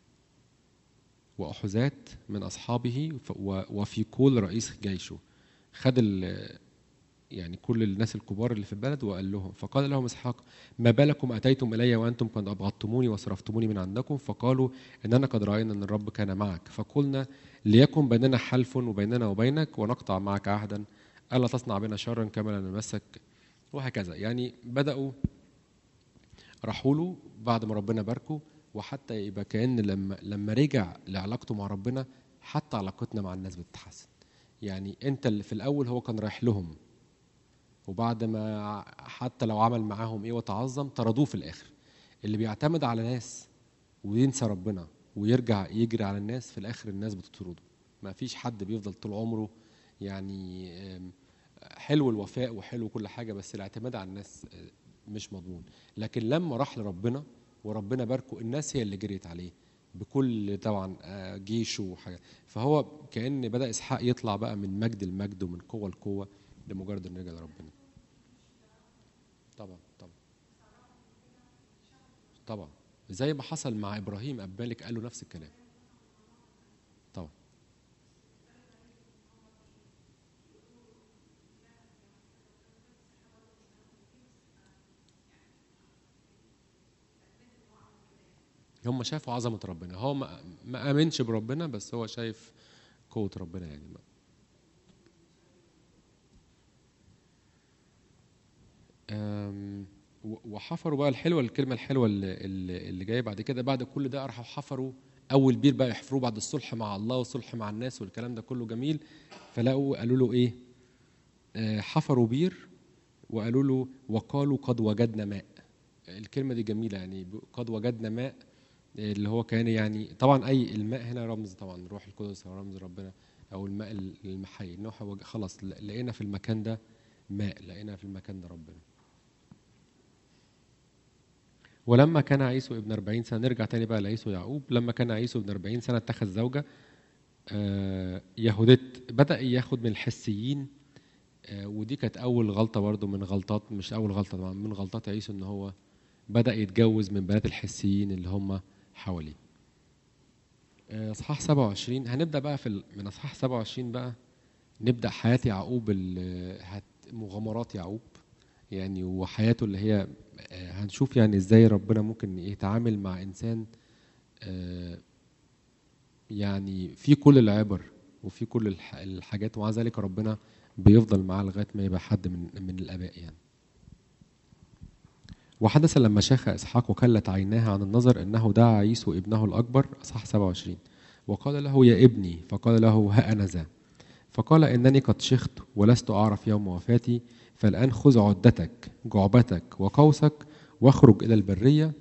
واحزات من اصحابه ف- و- وفي كل رئيس جيشه خد ال- يعني كل الناس الكبار اللي في البلد وقال لهم فقال لهم اسحاق ما بالكم اتيتم الي وانتم قد ابغضتموني وصرفتموني من عندكم فقالوا اننا قد راينا ان الرب كان معك فقلنا ليكن بيننا حلف وبيننا وبينك ونقطع معك عهدا الا تصنع بنا شرا كما لا نمسك وهكذا يعني بداوا راحوا له بعد ما ربنا باركه وحتى يبقى كان لما لما رجع لعلاقته مع ربنا حتى علاقتنا مع الناس بتتحسن يعني انت اللي في الاول هو كان رايح لهم وبعد ما حتى لو عمل معاهم ايه وتعظم طردوه في الاخر اللي بيعتمد على ناس وينسى ربنا ويرجع يجري على الناس في الاخر الناس بتطرده ما فيش حد بيفضل طول عمره يعني آم، حلو الوفاء وحلو كل حاجه بس الاعتماد على الناس آه، مش مضمون لكن لما راح لربنا وربنا باركه الناس هي اللي جريت عليه بكل طبعا آه، جيشه وحاجه فهو كان بدا اسحاق يطلع بقى من مجد لمجد ومن قوه لقوه لمجرد انه رجع لربنا طبعا طبعا طبعا زي ما حصل مع ابراهيم اب مالك قال له نفس الكلام طبعا هم شافوا عظمة ربنا هو ما, ما آمنش بربنا بس هو شايف قوة ربنا يعني أم، و- وحفروا بقى الحلوة الكلمة الحلوة اللي, اللي اللي جاية بعد كده بعد كل ده راحوا حفروا أول بير بقى يحفروه بعد الصلح مع الله والصلح مع الناس والكلام ده كله جميل فلقوا قالوا له إيه آه، حفروا بير وقالوا له وقالوا قد وجدنا ماء الكلمة دي جميلة يعني ب- قد وجدنا ماء اللي هو كان يعني طبعا اي الماء هنا رمز طبعا روح القدس او رمز ربنا او الماء ال- المحي ان هو وج- خلاص ل- لقينا في المكان ده ماء لقينا في المكان ده ربنا ولما كان عيسو ابن 40 سنه نرجع تاني بقى لعيسو يعقوب لما كان عيسو ابن 40 سنه اتخذ زوجه آه، يهودت بدا ياخد من الحسيين آه، ودي كانت اول غلطه برضو من غلطات مش اول غلطه طبعا من غلطات عيسو ان هو بدا يتجوز من بنات الحسيين اللي هم حواليه آه، اصحاح 27 هنبدا بقى في ال- من اصحاح 27 بقى نبدا حياه يعقوب ال- هت- مغامرات يعقوب يعني وحياته اللي هي آه، هنشوف يعني ازاي ربنا ممكن يتعامل مع انسان آه، يعني في كل العبر وفي كل الح- الحاجات ومع ذلك ربنا بيفضل معاه لغايه ما يبقى حد من من الاباء يعني وحدث لما شاخ اسحاق وكلت عيناها عن النظر انه دعا عيسو ابنه الاكبر اصحاح 27 وقال له يا ابني فقال له ها انا ذا فقال انني قد شخت ولست اعرف يوم وفاتي فالان خذ عدتك جعبتك وقوسك واخرج الى البريه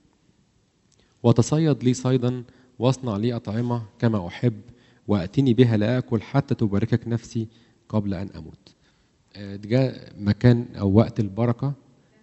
وتصيد لي صيدا واصنع لي اطعمه كما احب واتني بها لاكل حتى تباركك نفسي قبل ان اموت آه، ده جاء مكان او وقت البركه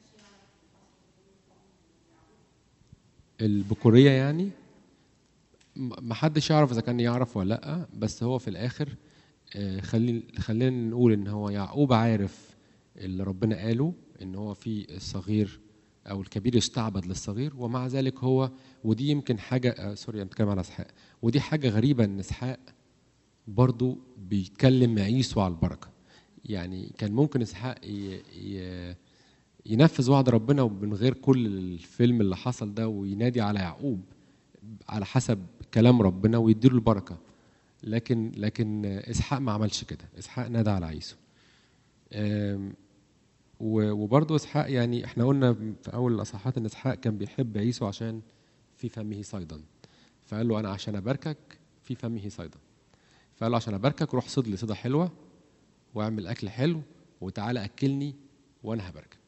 البكوريه يعني م- محدش يعرف اذا كان يعرف ولا لا بس هو في الاخر آه، خلي خلينا نقول ان هو يعقوب عارف اللي ربنا قاله ان هو في الصغير او الكبير يستعبد للصغير ومع ذلك هو ودي يمكن حاجه آه سوري انا بتكلم على اسحاق ودي حاجه غريبه ان اسحاق برضو بيتكلم مع عيسو على البركه يعني كان ممكن اسحاق ي... ي... ينفذ وعد ربنا ومن غير كل الفيلم اللي حصل ده وينادي على يعقوب على حسب كلام ربنا ويديله البركه لكن لكن اسحاق ما عملش كده اسحاق نادى على عيسو آم، و- وبرضه اسحاق يعني احنا قلنا في اول الاصحاحات ان اسحاق كان بيحب عيسو عشان في فمه صيدا فقال له انا عشان اباركك في فمه صيدا فقال له عشان اباركك روح صيد لي صيده حلوه واعمل اكل حلو وتعالى اكلني وانا هباركك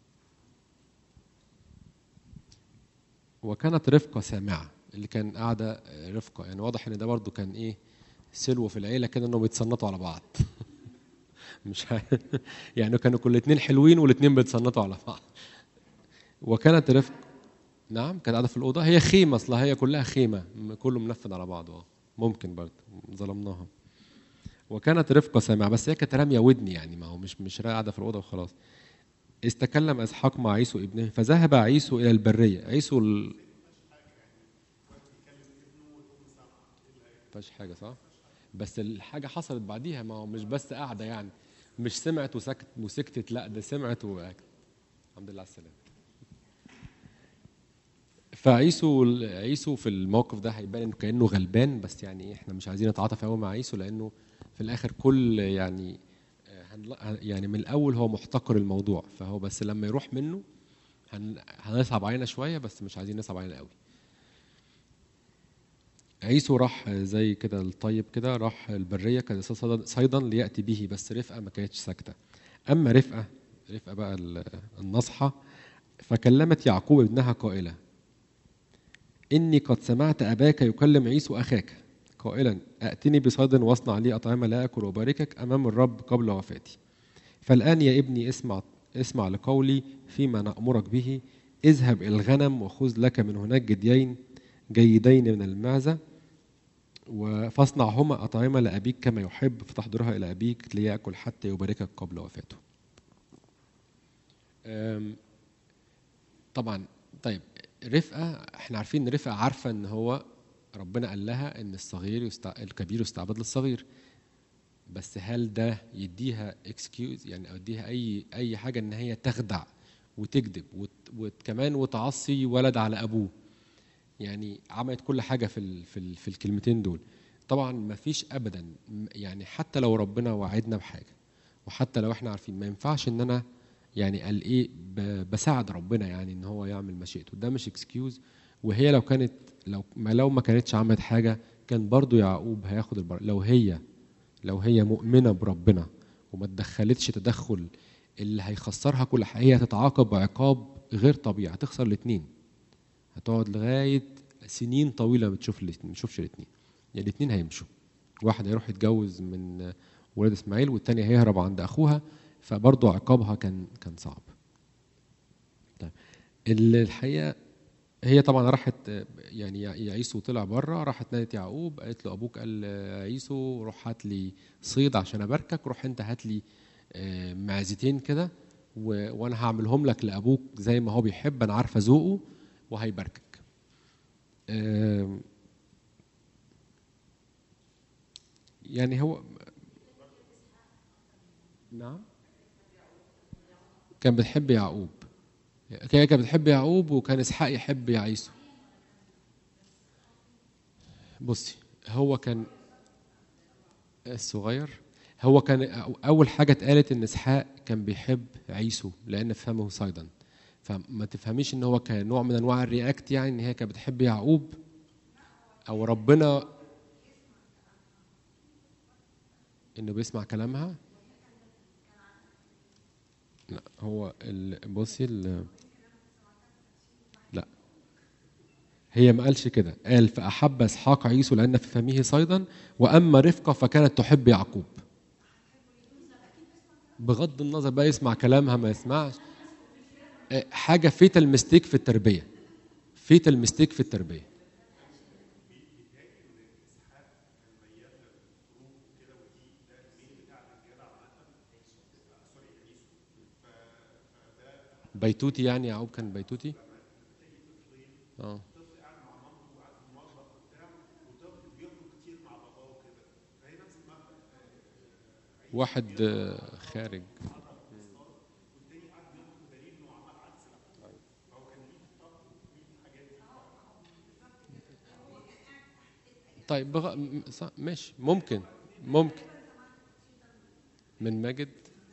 وكانت رفقه سامعه اللي كان قاعده آه، رفقه يعني واضح ان ده برضو كان ايه سلو في العيله كده انهم بيتصنطوا على بعض مش ه... يعني كانوا كل اتنين حلوين والاتنين بيتصنطوا على بعض وكانت رفق نعم كانت قاعده في الاوضه هي خيمه اصلا هي كلها خيمه م- كله منفذ على بعضه اه ممكن برضه ظلمناها وكانت رفقه سامعه بس هي كانت راميه ودني يعني ما هو مش مش قاعده في الاوضه وخلاص استكلم اسحاق مع عيسو ابنه فذهب عيسو الى البريه عيسو ال... فيهاش حاجه صح بس الحاجه حصلت بعديها ما هو مش بس قاعده يعني مش سمعت وسكت وسكتت لا ده سمعت وقعدت الحمد لله على السلامه فعيسو عيسو في الموقف ده هيبان انه كانه غلبان بس يعني احنا مش عايزين نتعاطف قوي مع عيسو لانه في الاخر كل يعني آه، هنلا- يعني من الاول هو محتقر الموضوع فهو بس لما يروح منه هن- هنصعب علينا شويه بس مش عايزين نصعب علينا قوي عيسو راح زي كده الطيب كده راح البريه كان صيدا صيدا لياتي به بس رفقه ما كانتش ساكته اما رفقه رفقه بقى ال- النصحه فكلمت يعقوب ابنها قائله إني قد سمعت أباك يكلم عيسو أخاك قائلا أأتني بصيد واصنع لي أطعمة لا أكل وباركك أمام الرب قبل وفاتي فالآن يا ابني اسمع اسمع لقولي فيما نأمرك به اذهب إلى الغنم وخذ لك من هناك جديين جيدين من المعزة فاصنعهما أطعمة لأبيك كما يحب فتحضرها إلى أبيك ليأكل حتى يباركك قبل وفاته أم، طبعا طيب رفقه احنا عارفين ان رفقه عارفه ان هو ربنا قال لها ان الصغير يستع... الكبير يستعبد للصغير بس هل ده يديها اكسكيوز يعني او يديها اي اي حاجه ان هي تخدع وتكذب وت... وكمان وتعصي ولد على ابوه يعني عملت كل حاجه في ال... في, ال... في الكلمتين دول طبعا ما فيش ابدا م- يعني حتى لو ربنا وعدنا بحاجه وحتى لو احنا عارفين ما ينفعش ان انا يعني قال ايه ب- بساعد ربنا يعني ان هو يعمل مشيئته ده مش اكسكيوز وهي لو كانت لو ما لو ما كانتش عملت حاجه كان برضو يعقوب هياخد البر لو هي لو هي مؤمنه بربنا وما تدخلتش تدخل اللي هيخسرها كل حاجه هي هتتعاقب عقاب غير طبيعي هتخسر الاثنين هتقعد لغايه سنين طويله ما تشوف الاتنين- ما تشوفش الاثنين يعني الاثنين هيمشوا واحد هيروح يتجوز من ولاد اسماعيل والتاني هيهرب عند اخوها فبرضه عقابها كان كان صعب طيب ال- الحقيقه هي طبعا راحت آه، يعني يع- عيسو طلع بره راحت نادت يعقوب قالت له ابوك قال آه، عيسو روح هات لي صيد عشان اباركك روح انت هات لي آه، معزتين كده و- وانا هعملهم لك لابوك زي ما هو بيحب انا عارفه ذوقه وهيباركك آم، يعني هو نعم كان بتحب يعقوب هي كانت بتحب يعقوب وكان اسحاق يحب يعيسو بصي هو كان الصغير هو كان أو- اول حاجه اتقالت ان اسحاق كان بيحب عيسو لان فهمه صيدا فما تفهميش ان هو كان نوع من انواع الرياكت يعني ان هي كانت بتحب يعقوب او ربنا انه بيسمع كلامها لا هو ال- بصي ال- لا هي ما قالش كده قال فأحب إسحاق عيسو لأن في فمه صيدا وأما رفقة فكانت تحب يعقوب بغض النظر بقى يسمع كلامها ما يسمعش آه، حاجة فيتال ميستيك في التربية فيتال ميستيك في التربية بيتوتي يعني يعقوب كان بيتوتي اه واحد آه، خارج طيب بغ... م- صح ماشي ممكن ممكن من ماجد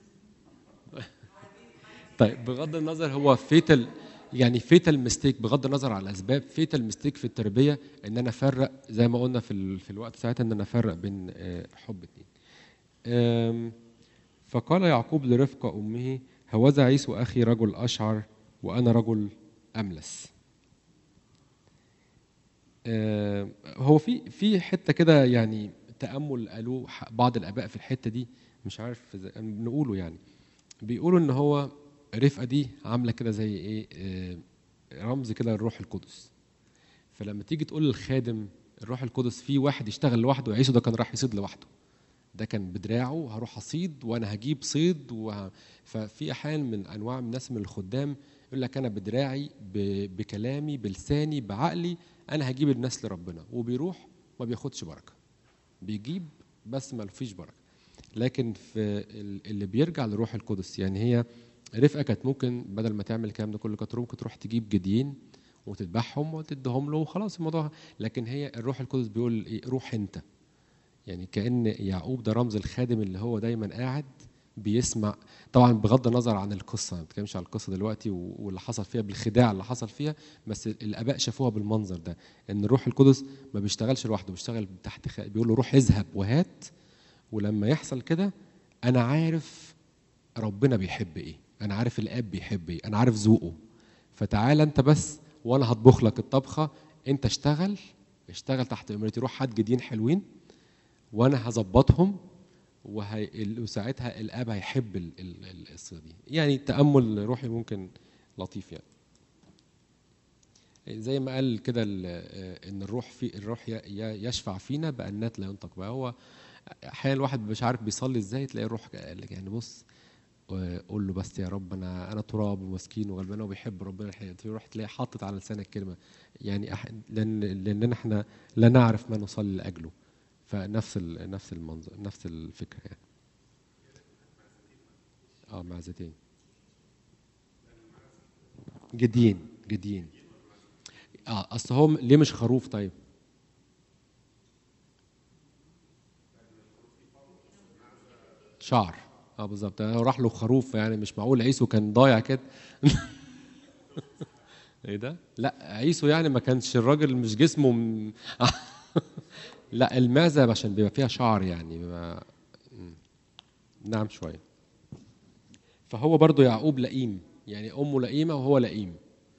طيب بغض النظر هو فيتال يعني فيتال ميستيك بغض النظر على الاسباب فيتال ميستيك في التربيه ان انا افرق زي ما قلنا في ال... في الوقت ساعتها ان انا افرق بين آه، حب اتنين آم، فقال يعقوب لرفقة أمه هوذا عيسو أخي رجل أشعر وأنا رجل أملس آم، هو في في حتة كده يعني تأمل قالوه ح- بعض الآباء في الحتة دي مش عارف إذا- نقوله يعني بيقولوا ان هو رفقه دي عامله كده زي ايه آه، رمز كده للروح القدس فلما تيجي تقول للخادم الروح القدس في واحد يشتغل لوحده عيسو ده كان راح يصيد لوحده ده كان بدراعه هروح اصيد وانا هجيب صيد وه... ففي احيان من انواع من الناس من الخدام يقول لك انا بدراعي ب... بكلامي بلساني بعقلي انا هجيب الناس لربنا وبيروح ما بياخدش بركه بيجيب بس ما فيش بركه لكن في ال- اللي بيرجع لروح القدس يعني هي رفقه كانت ممكن بدل ما تعمل الكلام ده كله كانت ممكن تروح تجيب جديين وتذبحهم وتديهم له وخلاص الموضوع لكن هي الروح القدس بيقول إيه روح انت يعني كان يعقوب ده رمز الخادم اللي هو دايما قاعد بيسمع طبعا بغض النظر عن القصه ما بتكلمش على القصه دلوقتي و- واللي حصل فيها بالخداع اللي حصل فيها بس الاباء شافوها بالمنظر ده ان الروح القدس ما بيشتغلش لوحده بيشتغل تحت خ... بيقول له روح اذهب وهات ولما يحصل كده انا عارف ربنا بيحب ايه انا عارف الاب بيحب ايه انا عارف ذوقه فتعال انت بس وانا هطبخ لك الطبخه انت اشتغل اشتغل تحت امرتي روح هات جديين حلوين وانا هظبطهم وهي... ال- وساعتها الاب هيحب ال- ال- ال- القصه دي يعني تامل روحي ممكن لطيف يعني زي ما قال كده ال- آه، ان الروح في الروح ي- ي- يشفع فينا بانات لا ينطق بها هو احيانا الواحد مش عارف بيصلي ازاي تلاقي الروح قال لك يعني بص آه، قول له بس يا رب انا انا تراب ومسكين وغلبان وبيحب ربنا الحقيقة تروح تلاقي حاطط على لسانك كلمه يعني أح... لان لاننا احنا لا نعرف ما نصلي لاجله فنفس ال... نفس المنظر نفس الفكره يعني اه معزتين جديين جديين اه اصل هو م- ليه مش خروف طيب شعر اه بالظبط هو راح له خروف يعني مش معقول عيسو كان ضايع كده ايه ده لا عيسو يعني ما كانش الراجل مش جسمه م... لا المعزه عشان بيبقى فيها شعر يعني ما... مم. نعم شويه فهو برضو يعقوب لئيم يعني امه لئيمه وهو لئيم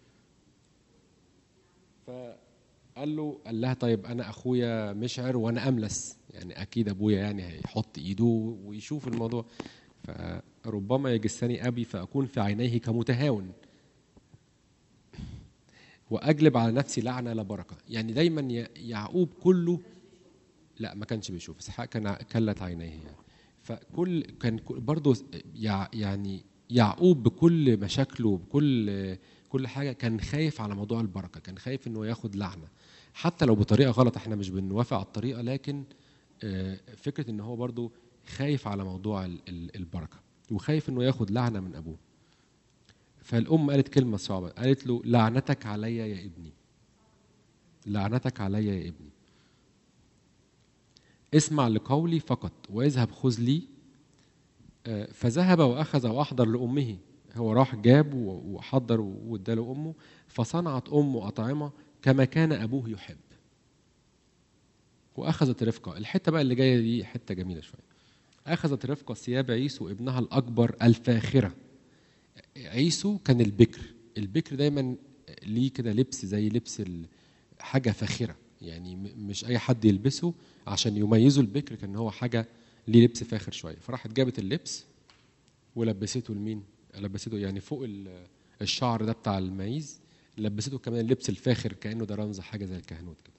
فقال له قال لها طيب انا اخويا مشعر وانا املس يعني اكيد ابويا يعني هيحط ايده ويشوف الموضوع فربما يجسني ابي فاكون في عينيه كمتهاون واجلب على نفسي لعنه لا بركه يعني دايما ي- يعقوب كله لا ما كانش بيشوف اسحاق كان كلت عينيه يعني فكل كان كل- برضه يع- يعني يعقوب بكل مشاكله بكل كل حاجه كان خايف على موضوع البركه كان خايف انه ياخد لعنه حتى لو بطريقه غلط احنا مش بنوافق على الطريقه لكن آه، فكره ان هو برضه خايف على موضوع ال- ال- البركه وخايف انه ياخد لعنه من ابوه فالام قالت كلمه صعبه قالت له لعنتك علي يا ابني لعنتك علي يا ابني اسمع لقولي فقط واذهب خذ لي آه، فذهب واخذ واحضر لامه هو راح جاب و- وحضر واداله امه فصنعت امه اطعمه كما كان ابوه يحب واخذت رفقه الحته بقى اللي جايه دي حته جميله شويه اخذت رفقه ثياب عيسو ابنها الاكبر الفاخره عيسو كان البكر البكر دايما ليه كده لبس زي لبس ال- حاجه فاخره يعني م- مش اي حد يلبسه عشان يميزوا البكر كان هو حاجه ليه لبس فاخر شويه فراحت جابت اللبس ولبسته لمين لبسته يعني فوق ال- الشعر ده بتاع المعيز لبسته كمان اللبس الفاخر كانه ده رمز حاجه زي الكهنوت كده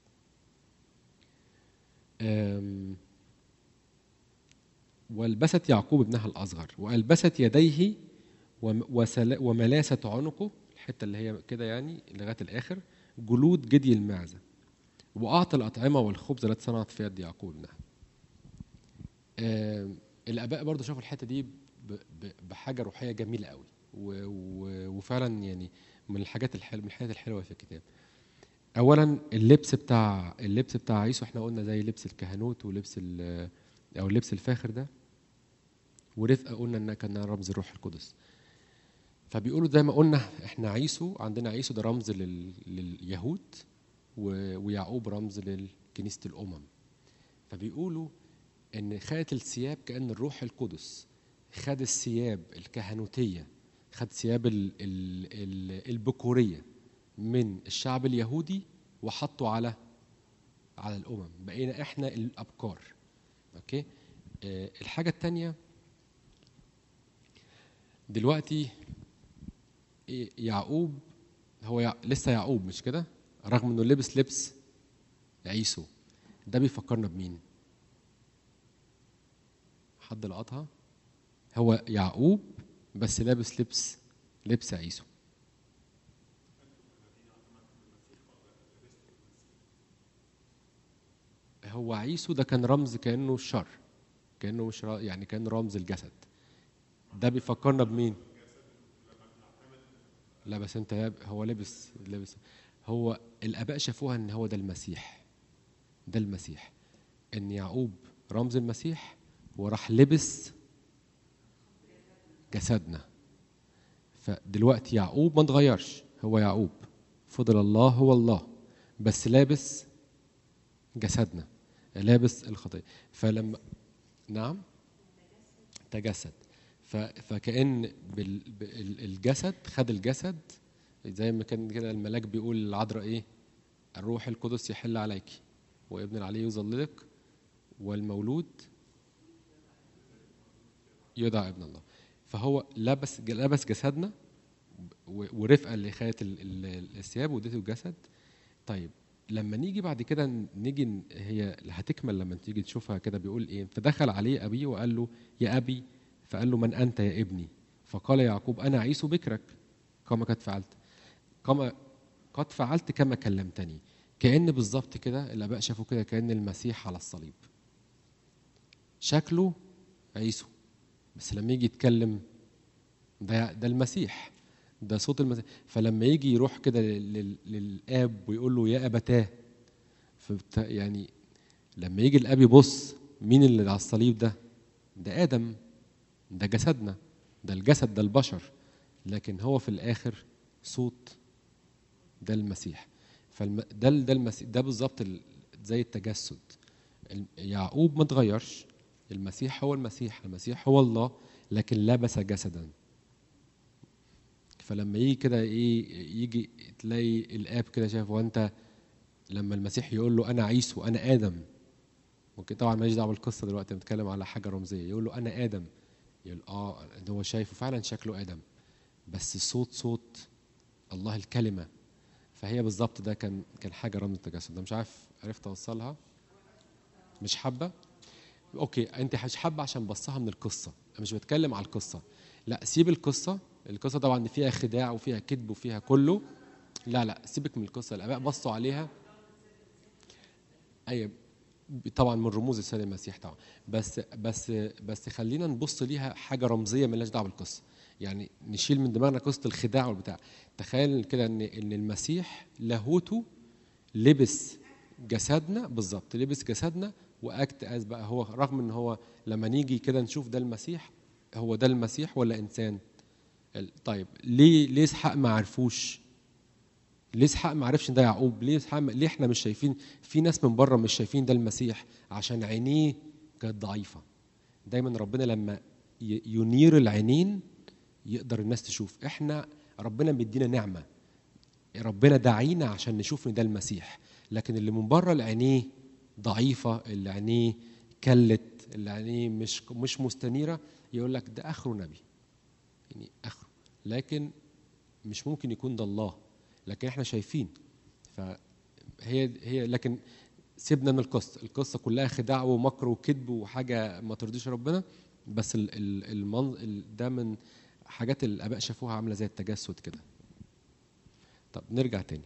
أم، والبست يعقوب ابنها الاصغر والبست يديه وم- وسلا- وملاست عنقه الحته اللي هي كده يعني لغايه الاخر جلود جدي المعزه واعطى الاطعمه والخبز التي صنعت في يد يعقوب ابنها آم، الاباء برضه شافوا الحته دي ب- ب- بحاجه روحيه جميله قوي و- و- وفعلا يعني من الحاجات الحلوه من الحاجات الحلوه في الكتاب اولا اللبس بتاع اللبس بتاع عيسو احنا قلنا زي لبس الكهنوت ولبس ال- او اللبس الفاخر ده ورفقه قلنا انها كان رمز الروح القدس فبيقولوا زي ما قلنا احنا عيسو عندنا عيسو ده رمز لل... لليهود و... ويعقوب رمز لكنيسه الامم فبيقولوا ان خدت الثياب كان الروح القدس خد الثياب الكهنوتيه خد ثياب ال... ال... ال... البكوريه من الشعب اليهودي وحطه على على الامم بقينا احنا الابكار اوكي آه، الحاجة التانية دلوقتي ي- يعقوب هو يع... لسه يعقوب مش كده رغم انه لبس لبس عيسو ده بيفكرنا بمين حد لقطها هو يعقوب بس لابس لبس لبس عيسو هو عيسو ده كان رمز كانه الشر كانه مش را... يعني كان رمز الجسد ده بيفكرنا بمين لا بس انت لاب- هو لابس لابس هو الاباء شافوها ان هو ده المسيح ده المسيح ان يعقوب رمز المسيح وراح لبس جسدنا فدلوقتي يعقوب ما اتغيرش هو يعقوب فضل الله هو الله بس لابس جسدنا لابس الخطيه فلما نعم تجسد ف... فكأن بال... بال- الجسد خد الجسد زي ما كان كده الملاك بيقول للعذراء ايه الروح القدس يحل عليك وابن العلي يظللك والمولود يدعى ابن الله فهو لبس لبس جسدنا و- ورفقه اللي خدت ال- ال- الثياب واديته الجسد طيب لما نيجي بعد كده ن- نيجي ن- هي هتكمل لما تيجي تشوفها كده بيقول ايه فدخل عليه ابيه وقال له يا ابي فقال له من انت يا ابني فقال يعقوب انا عيسو بكرك كما قد فعلت كما قد فعلت كما كلمتني كأن بالظبط كده الآباء شافوا كده كأن المسيح على الصليب شكله عيسو بس لما يجي يتكلم ده ده المسيح ده صوت المسيح فلما يجي يروح كده لل- لل- للآب ويقول له يا أبتاه فبت- يعني لما يجي الآب يبص مين اللي على الصليب ده ده آدم ده جسدنا ده الجسد ده البشر لكن هو في الآخر صوت ده المسيح فالم... ده ده المسيح ده بالظبط ال- زي التجسد الم- يعقوب ما اتغيرش المسيح هو المسيح المسيح هو الله لكن لبس جسدا فلما يجي كده ايه يجي تلاقي الاب كده شايف وانت لما المسيح يقول له انا عيسو انا ادم ممكن طبعا ماليش دعوه بالقصه دلوقتي بنتكلم على حاجه رمزيه يقول له انا ادم يقول اه ده هو شايفه فعلا شكله ادم بس الصوت صوت الله الكلمه فهي بالظبط ده كان كان حاجه رمز التجسد ده مش عارف عرفت اوصلها مش حابه اوكي انت مش حابه عشان بصها من القصه انا مش بتكلم على القصه لا سيب القصه القصه طبعا فيها خداع وفيها كذب وفيها كله لا لا سيبك من القصه الاباء بصوا عليها ايوه طبعا من رموز السيد المسيح طبعا بس بس بس خلينا نبص ليها حاجه رمزيه مالهاش دعوه بالقصه يعني نشيل من دماغنا قصه الخداع والبتاع تخيل كده ان ان المسيح لاهوته لبس جسدنا بالظبط لبس جسدنا واكت از بقى هو رغم ان هو لما نيجي كده نشوف ده المسيح هو ده المسيح ولا انسان ال- طيب ليه ليه اسحاق ما عرفوش ليه اسحاق ما عرفش إن ده يعقوب ليه اسحاق ما- ليه احنا مش شايفين في ناس من بره مش شايفين ده المسيح عشان عينيه كانت ضعيفه دايما ربنا لما ي- ينير العينين يقدر الناس تشوف احنا ربنا مدينا نعمه ربنا داعينا عشان نشوف ان ده المسيح لكن اللي من بره اللي عينيه ضعيفه اللي عينيه كلت اللي عينيه مش مش مستنيره يقول لك ده اخره نبي يعني اخره لكن مش ممكن يكون ده الله لكن احنا شايفين فهي هي لكن سيبنا من القصه القصه كلها خداع ومكر وكذب وحاجه ما ترضيش ربنا بس ال ال المن ال ده من حاجات الاباء شافوها عامله زي التجسد كده طب نرجع تاني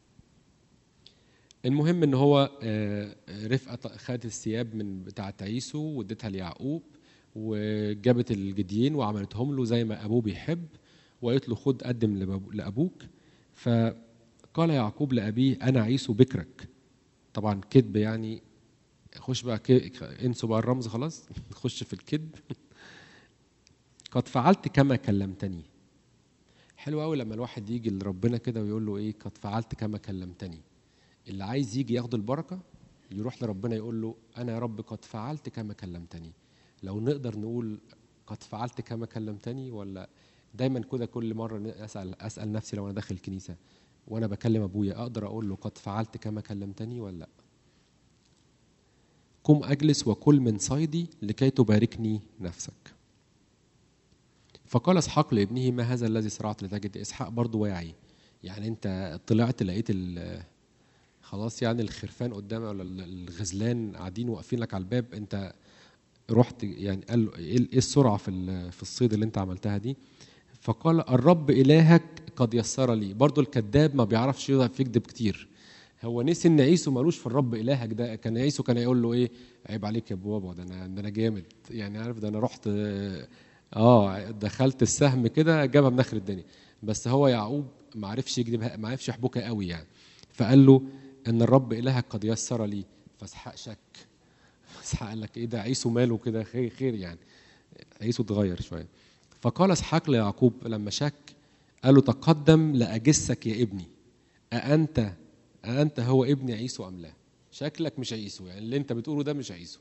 المهم ان هو آه، رفقه خدت الثياب من بتاعه عيسو واديتها ليعقوب وجابت الجديين وعملتهم له زي ما ابوه بيحب وقالت له خد قدم لبابو- لابوك فقال يعقوب لابيه انا عيسو بكرك طبعا كذب يعني خش بقى ك- انسوا بقى الرمز خلاص نخش في الكذب قد فعلت كما كلمتني حلو قوي لما الواحد يجي لربنا كده ويقول له ايه قد فعلت كما كلمتني اللي عايز يجي ياخد البركه يروح لربنا يقول له انا يا رب قد فعلت كما كلمتني لو نقدر نقول قد فعلت كما كلمتني ولا دايما كده كل مره اسال اسال نفسي لو انا داخل الكنيسه وانا بكلم ابويا اقدر اقول له قد فعلت كما كلمتني ولا لا قم اجلس وكل من صيدي لكي تباركني نفسك فقال اسحاق لابنه ما هذا الذي صرعت لتجد اسحاق برضه واعي يعني انت طلعت لقيت ال- خلاص يعني الخرفان قدامك ولا ال- الغزلان قاعدين واقفين لك على الباب انت رحت يعني قال له ايه إيه السرعه في ال- في الصيد اللي انت عملتها دي فقال الرب الهك قد يسر لي برضو الكذاب ما بيعرفش يضعف يكذب كتير هو نسي ان عيسو ملوش في الرب الهك ده كان عيسو كان يقول له ايه عيب عليك يا بابا ده انا ده انا جامد يعني عارف ده انا رحت اه دخلت السهم كده جابها من اخر الدنيا بس هو يعقوب ما عرفش يكذبها ما عرفش يحبكها قوي يعني فقال له ان الرب الهك قد يسر لي فاسحاق شك اسحاق قال لك ايه ده عيسو ماله كده خير خير يعني عيسو اتغير شويه فقال اسحاق ليعقوب لما شك قال له تقدم لاجسك يا ابني أأنت أأنت هو ابن عيسو أم لا؟ شكلك مش عيسو يعني اللي أنت بتقوله ده مش عيسو.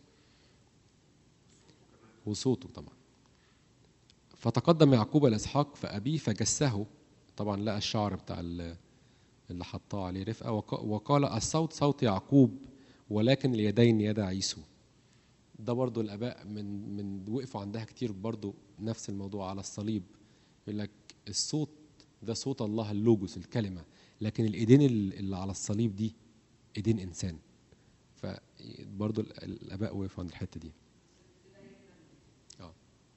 وصوته طبعا. فتقدم يعقوب لإسحاق فأبيه فجسه طبعا لقى الشعر بتاع ال- اللي حطاه عليه رفقة وق- وقال الصوت صوت يعقوب ولكن اليدين يد عيسو. ده برضو الآباء من من وقفوا عندها كتير برضو نفس الموضوع على الصليب يقول لك الصوت ده صوت الله اللوجوس الكلمة لكن الايدين اللي على الصليب دي ايدين انسان فبرضه الاباء وقفوا عند الحته دي اه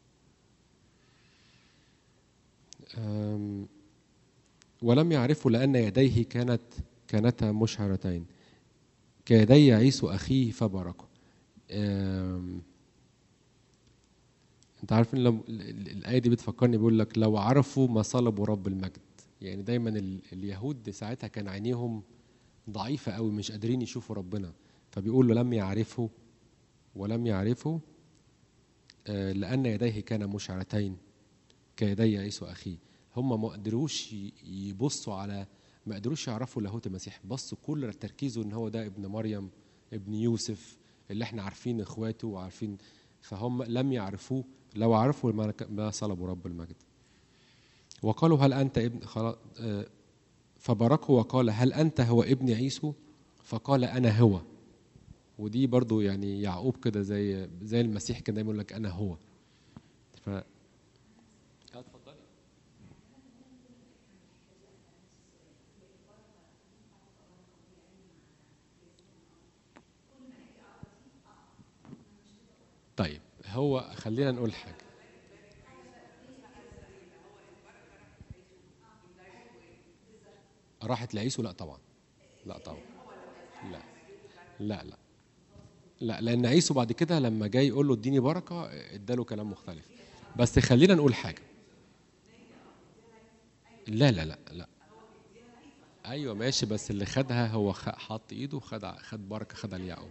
أم، ولم يعرفوا لان يديه كانت كانتا مشهرتين كيدي عيسو اخيه فباركه أم، انت عارف ان لو ال- ال- الايه دي بتفكرني بيقول لك لو عرفوا ما صلبوا رب المجد يعني دايما ال- اليهود ساعتها كان عينيهم ضعيفه قوي مش قادرين يشوفوا ربنا فبيقول له لم يعرفوا ولم يعرفوا آه، لان يديه كان مشعرتين كيدي عيسو اخيه هم ما قدروش ي- يبصوا على ما قدروش يعرفوا لاهوت المسيح بصوا كل تركيزه ان هو ده ابن مريم ابن يوسف اللي احنا عارفين اخواته وعارفين فهم لم يعرفوه لو عرفوا ما ما صلبوا رب المجد وقالوا هل انت ابن خلاص آه، فباركه وقال هل انت هو ابن عيسو فقال انا هو ودي برضو يعني يعقوب كده زي زي المسيح كان دايما يقول لك انا هو ف اتفضلي طيب هو خلينا نقول حاجه راحت لعيسو لا طبعا لا طبعا لا لا لا لا لان عيسو بعد كده لما جاي يقول له اديني بركه اداله كلام مختلف بس خلينا نقول حاجه لا لا لا لا ايوه ماشي بس اللي خدها هو خ- حط ايده وخد ع- خد بركه خدها ليعقوب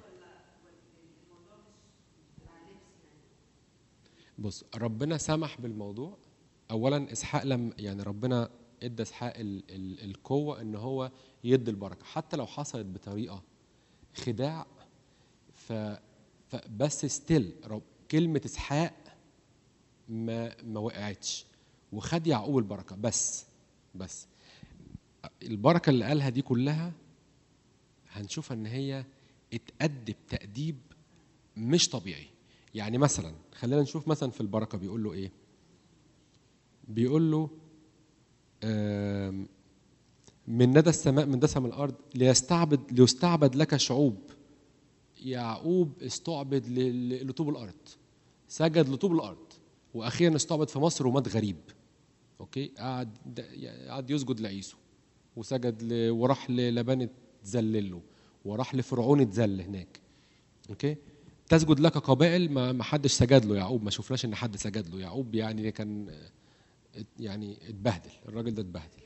بص ربنا سمح بالموضوع اولا اسحاق لم يعني ربنا ادى اسحاق ال ال القوه ان هو يدي البركه حتى لو حصلت بطريقه خداع ف فبس ستيل كلمه اسحاق ما ما وقعتش وخد يعقوب البركه بس بس البركه اللي قالها دي كلها هنشوفها ان هي اتأدب تأديب مش طبيعي يعني مثلا خلينا نشوف مثلا في البركه بيقول له ايه بيقول له آم، من ندى السماء من دسم الارض ليستعبد ليستعبد لك شعوب يعقوب استعبد ل- ل- لطوب الارض سجد لطوب الارض واخيرا استعبد في مصر ومات غريب اوكي قعد د- قعد يسجد لعيسو وسجد ل... وراح للبان اتذلل له وراح لفرعون اتذل هناك اوكي تسجد لك قبائل ما ما حدش سجد له يعقوب ما شفناش ان حد سجد له يعقوب يعني كان ات- يعني اتبهدل الراجل ده اتبهدل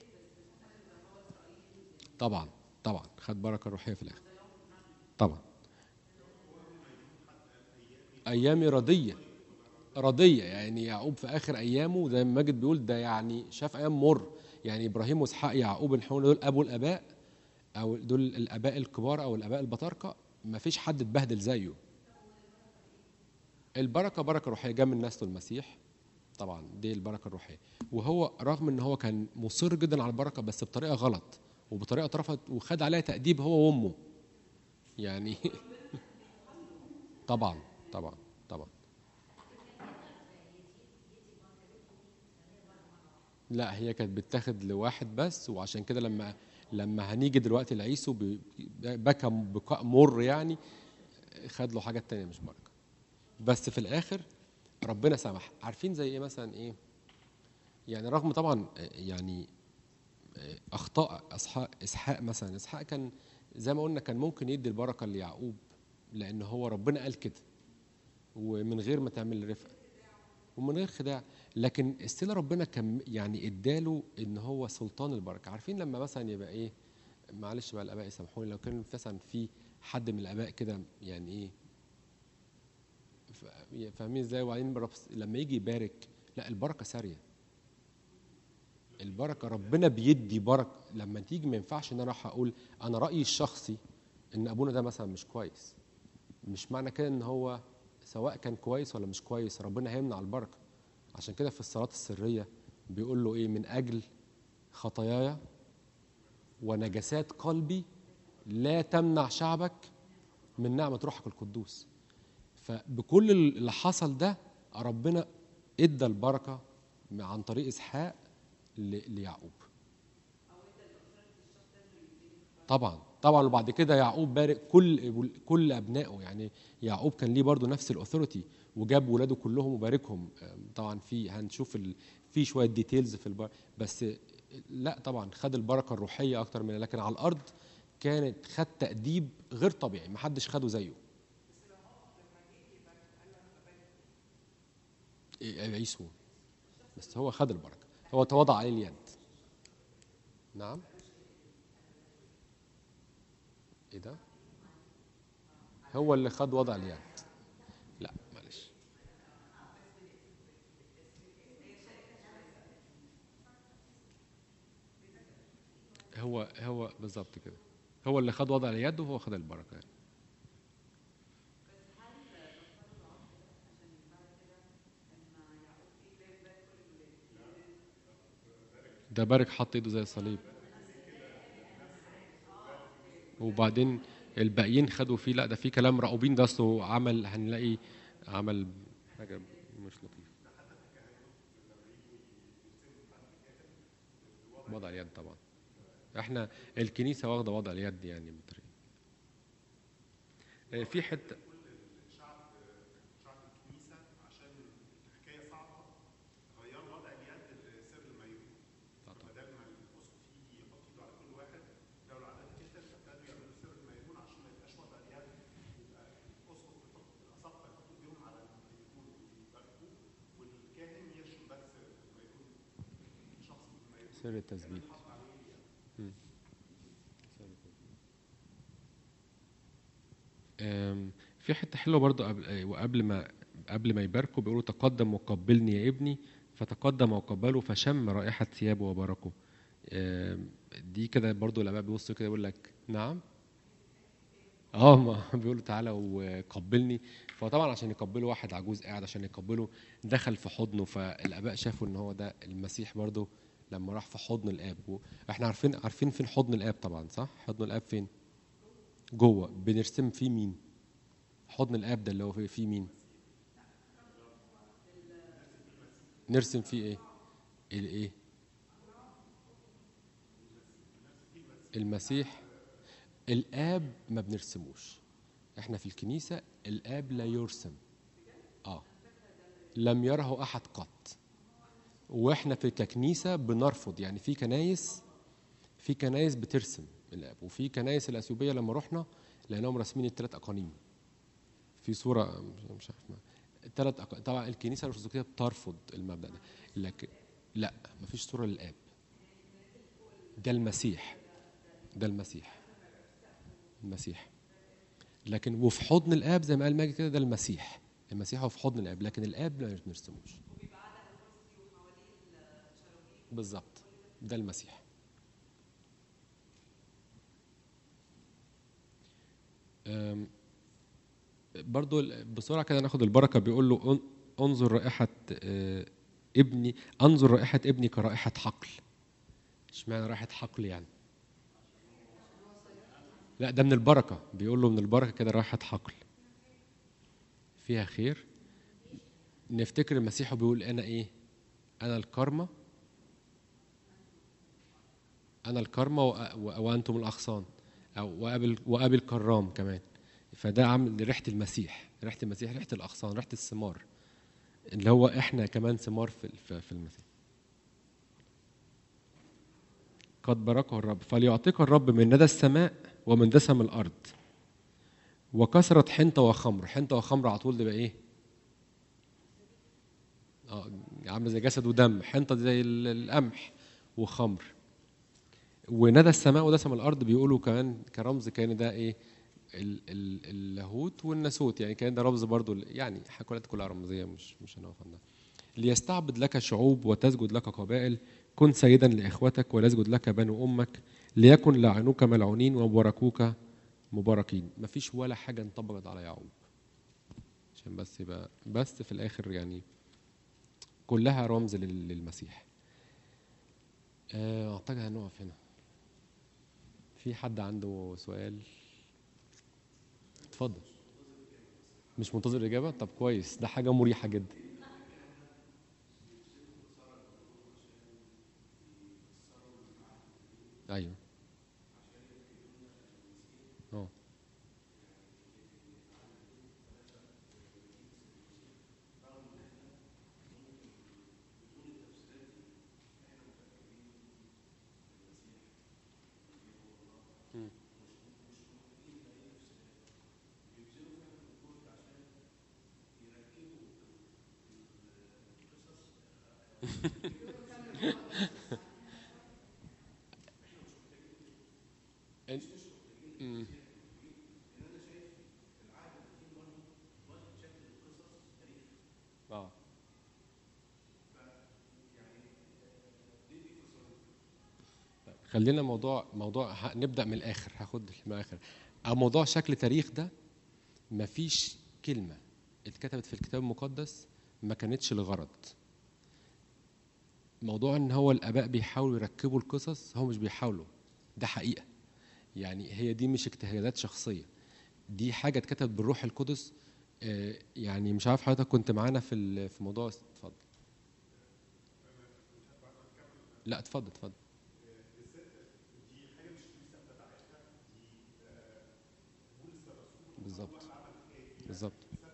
طبعا طبعا خد بركه روحيه في الاخر طبعا ايامي رضيه رضيه يعني يعقوب في اخر ايامه زي ما ماجد بيقول ده يعني شاف ايام مر يعني ابراهيم واسحاق يعقوب الحون دول ابو الاباء او دول الاباء الكبار او الاباء البطاركه ما فيش حد اتبهدل زيه البركه بركه روحيه جاء من نسل المسيح طبعا دي البركه الروحيه وهو رغم ان هو كان مصر جدا على البركه بس بطريقه غلط وبطريقه اترفض وخد عليها تاديب هو وامه يعني طبعا طبعا طبعا لا هي كانت بتاخد لواحد بس وعشان كده لما لما هنيجي دلوقتي لعيسو بي- بكى بكاء مر يعني خد له حاجات تانية مش بركه بس في الاخر ربنا سمح عارفين زي ايه مثلا ايه يعني رغم طبعا يعني اخطاء اسحاق اسحاق مثلا اسحاق كان زي ما قلنا كان ممكن يدي البركه ليعقوب لان هو ربنا قال كده ومن غير ما تعمل رفقه ومن غير خداع لكن استيل ربنا كان يعني اداله ان هو سلطان البركه عارفين لما مثلا يبقى ايه معلش بقى الاباء يسامحوني لو كان مثلا في حد من الاباء كده يعني ايه ف- فاهمين ازاي وبعدين رب- لما يجي يبارك لا البركه ساريه البركه ربنا بيدي بركه لما تيجي ما ينفعش ان انا راح اقول انا رايي الشخصي ان ابونا ده مثلا مش كويس مش معنى كده ان هو سواء كان كويس ولا مش كويس ربنا هيمنع البركه عشان كده في الصلاه السريه بيقول له ايه من اجل خطاياي ونجسات قلبي لا تمنع شعبك من نعمه روحك القدوس فبكل اللي حصل ده ربنا ادى البركه عن طريق اسحاق ل- ليعقوب طبعا طبعا وبعد كده يعقوب بارك كل كل ابنائه يعني يعقوب كان ليه برضه نفس الاثوريتي وجاب ولاده كلهم وباركهم آم، طبعا في هنشوف ال... في شويه ديتيلز في البر... بس لا طبعا خد البركه الروحيه اكتر من لكن على الارض كانت خد تاديب غير طبيعي ما حدش خده زيه إيه، عيسو بس هو خد البركه هو تواضع عليه اليد نعم ايه ده هو اللي خد وضع اليد لا معلش هو هو بالظبط كده هو اللي خد وضع اليد وهو خد البركه يعني. ده بارك حط ايده زي الصليب وبعدين الباقيين خدوا فيه لا ده في كلام راؤوبين ده اصله عمل هنلاقي عمل حاجه مش لطيفه وضع اليد طبعا احنا الكنيسه واخده وضع اليد يعني بطريقه آه، في حته شعب شعب الكنيسه عشان الحكايه صعبه غيروا وضع اليد لسر الميمون بدل ما الاسقف يجي يحط ايده على كل واحد لو العدد كتر فابتدوا يعملوا سر الميمون عشان ما يبقاش وضع اليد يبقى الاسقف يحط الاساقفه يحطوا ايديهم على الميمون ويباركوه والكاهن يرشم بس الميمون شخص الميمون سر التثبيت مم. آم، في حته حلوه برضو قبل آه، وقبل ما قبل ما يباركوا بيقولوا تقدم وقبلني يا ابني فتقدم وقبله فشم رائحه ثيابه وباركه آم، دي كده برضو الاباء بيبصوا كده يقول لك نعم اه ما بيقولوا تعالى وقبلني فطبعا عشان يقبلوا واحد عجوز قاعد عشان يقبله دخل في حضنه فالاباء شافوا ان هو ده المسيح برضو لما راح في حضن الاب و- احنا عارفين عارفين فين حضن الاب طبعا صح حضن الاب فين جوه بنرسم فيه مين حضن الاب ده اللي هو فيه- فيه مين نرسم فيه ايه الايه المسيح الاب ما بنرسموش احنا في الكنيسه الاب لا يرسم اه لم يره احد قط واحنا في ككنيسه بنرفض يعني في كنايس في كنايس بترسم الاب وفي كنايس الاثيوبيه لما رحنا لقيناهم راسمين الثلاث اقانيم في صوره مش- مش عارف ما الثلاث أق... طبعا الكنيسه الارثوذكسيه بترفض المبدا ده لكن لا مفيش صوره للاب ده المسيح ده المسيح المسيح لكن وفي حضن الاب زي ما قال ماجد كده ده المسيح المسيح هو في حضن الاب لكن الاب لا بنرسموش بالظبط ده المسيح أم، برضو ال- بسرعة كده ناخد البركة بيقول له "ان- انظر رائحة آه، ابني انظر رائحة ابني كرائحة حقل اشمعنى رائحة حقل يعني لا ده من البركة بيقول له من البركة كده رائحة حقل فيها خير نفتكر المسيح بيقول انا ايه انا الكرمه انا الكرمه وأ- وأ- وانتم الاغصان او وابي وابي الكرام كمان فده عامل ريحه المسيح ريحه المسيح ريحه الاغصان ريحه الثمار اللي هو احنا كمان ثمار في في- في المسيح قد باركه الرب فليعطيك الرب من ندى السماء ومن دسم الارض وكثرة حنطة وخمر حنطة وخمر على طول تبقى ايه اه عامله زي جسد ودم حنطة دي زي ال- القمح وخمر وندى السماء ودسم الارض بيقولوا كمان كرمز كان ده ايه ال- ال- اللاهوت والناسوت يعني كان ده رمز برضو ل- يعني حكولات كلها رمزيه مش مش هنقف عندها ليستعبد لك شعوب وتسجد لك قبائل كن سيدا لاخوتك وليسجد لك بنو امك ليكن لعنوك ملعونين ومباركوك مباركين مفيش ولا حاجه انطبقت على يعقوب عشان بس يبقى بس في الاخر يعني كلها رمز لل- للمسيح آه، اعتقد هنقف هنا في حد عنده سؤال اتفضل مش منتظر اجابه طب كويس ده حاجه مريحه جدا ايوه اه مم. اه طيب، خلينا موضوع موضوع ه- نبدا من الاخر هاخد من الاخر او موضوع شكل تاريخ ده مفيش كلمه اتكتبت في الكتاب المقدس ما كانتش لغرض موضوع ان هو الاباء بيحاولوا يركبوا القصص هو مش بيحاولوا ده حقيقه يعني هي دي مش اجتهادات شخصيه دي حاجه اتكتبت بالروح القدس آه، يعني مش عارف حضرتك كنت معانا في ال- في موضوع اتفضل لا اتفضل اتفضل بالظبط بالظبط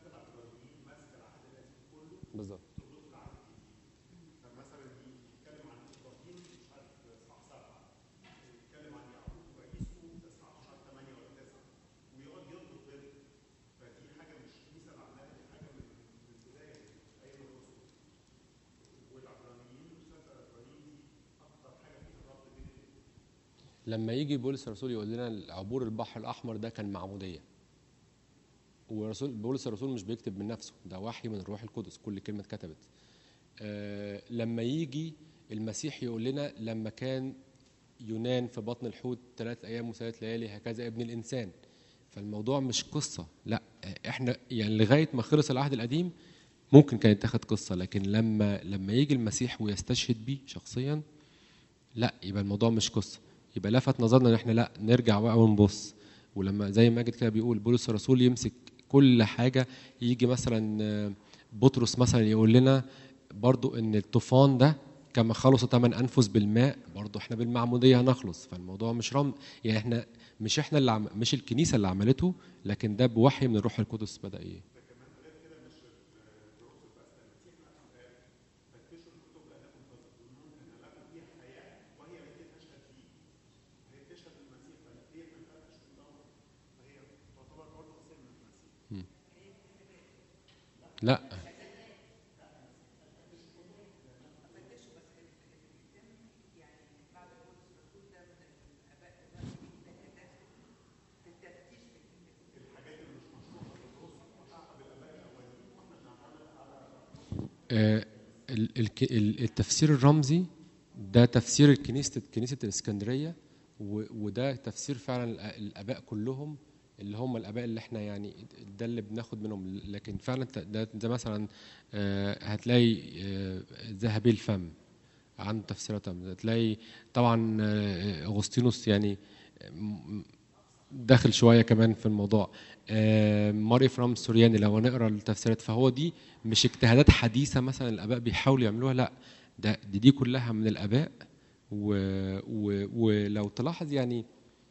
بالظبط فمثلا يتكلم عن ابراهيم مش عارف اصحاح سبعه يتكلم عن يعقوب وعيسو في اصحاح مش عارف ثمانيه ولا تسعه ويقعد يربط بينهم فدي حاجه مش كنيسه اللي عاملاها دي حاجه من من البدايه ايام الرسل والعبرانيين رساله العبرانيين دي اكتر حاجه فيها ربط بين الاثنين لما يجي بولس الرسول يقول لنا عبور البحر الاحمر ده كان معموديه ورسول بولس الرسول مش بيكتب من نفسه ده وحي من الروح القدس كل كلمه اتكتبت آه لما يجي المسيح يقول لنا لما كان يونان في بطن الحوت ثلاث ايام وثلاث ليالي هكذا ابن الانسان فالموضوع مش قصه لا احنا يعني لغايه ما خلص العهد القديم ممكن كان يتاخد قصه لكن لما لما يجي المسيح ويستشهد بيه شخصيا لا يبقى الموضوع مش قصه يبقى لفت نظرنا ان احنا لا نرجع بقى ونبص ولما زي ما ماجد كده بيقول بولس الرسول يمسك كل حاجه يجي مثلا آه، بطرس مثلا يقول لنا برضو ان الطوفان ده كما خلص ثمان انفس بالماء برضو احنا بالمعموديه هنخلص فالموضوع مش رم يعني احنا مش احنا اللي عم... مش الكنيسه اللي عملته لكن ده بوحي من الروح القدس بدا ايه فتشوا الكتب لانكم تظنون ان لكم فيها حياه وهي التي تشهد فيه هي تشهد بالمسيح فهي ما ينفعش تدور فهي تعتبر برضه خسر من المسيح لا آه، ال- الك- ال- التفسير الرمزي ده تفسير كنيسة كنيسة الإسكندرية و- وده تفسير فعلا الآ- الآباء كلهم اللي هم الآباء اللي احنا يعني ده اللي بناخد منهم لكن فعلا ت- ده, ده مثلا آه، هتلاقي آه، ذهبي الفم عنده تفسيرات هتلاقي طبعا آه، أغسطينوس يعني م- داخل شويه كمان في الموضوع آه، ماري فرام السورياني لو نقرا التفسيرات فهو دي مش اجتهادات حديثه مثلا الاباء بيحاولوا يعملوها لا ده دي, دي كلها من الاباء و و ولو تلاحظ يعني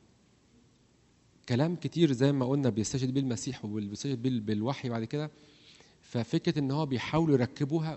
كلام كتير زي ما قلنا بيستشهد بيه المسيح وبيستشهد بيه بالوحي بعد كده ففكره ان هو بيحاولوا يركبوها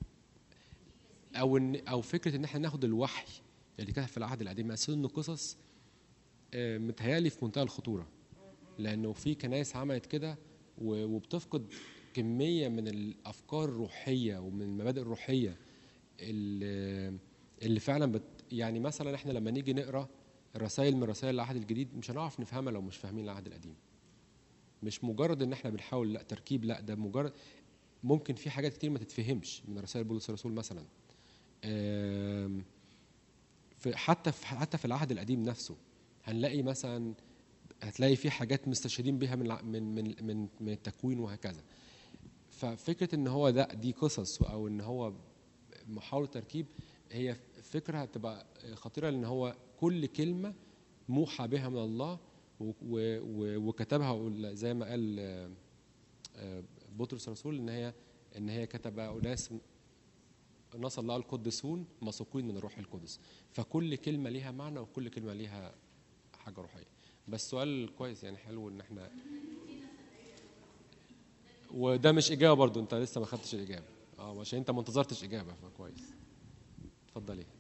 او ان او فكره ان احنا ناخد الوحي اللي كان في العهد القديم اساس انه قصص آه، متهيألي في منتهى الخطوره لانه في كنايس عملت كده و- وبتفقد كميه من الافكار الروحيه ومن المبادئ الروحيه اللي اللي فعلا بت يعني مثلا احنا لما نيجي نقرا رسائل من رسائل العهد الجديد مش هنعرف نفهمها لو مش فاهمين العهد القديم مش مجرد ان احنا بنحاول لا تركيب لا ده مجرد ممكن في حاجات كتير ما تتفهمش من رسائل بولس الرسول مثلا آم، في حتى في حتى في العهد القديم نفسه هنلاقي مثلا هتلاقي في حاجات مستشهدين بها من الع- من من من, من التكوين وهكذا ففكره ان هو ده دي قصص او ان هو محاولة تركيب هي فكرة هتبقى خطيرة لأن هو كل كلمة موحى بها من الله و- و- و- وكتبها زي ما قال آه، آه، بطرس الرسول إن هي إن هي كتب أناس نص الله القدسون مسوقين من الروح القدس فكل كلمة ليها معنى وكل كلمة ليها حاجة روحية بس سؤال كويس يعني حلو إن احنا وده مش إجابة برضو أنت لسه ما خدتش الإجابة اه عشان أنت ما انتظرتش إجابة فكويس اتفضلي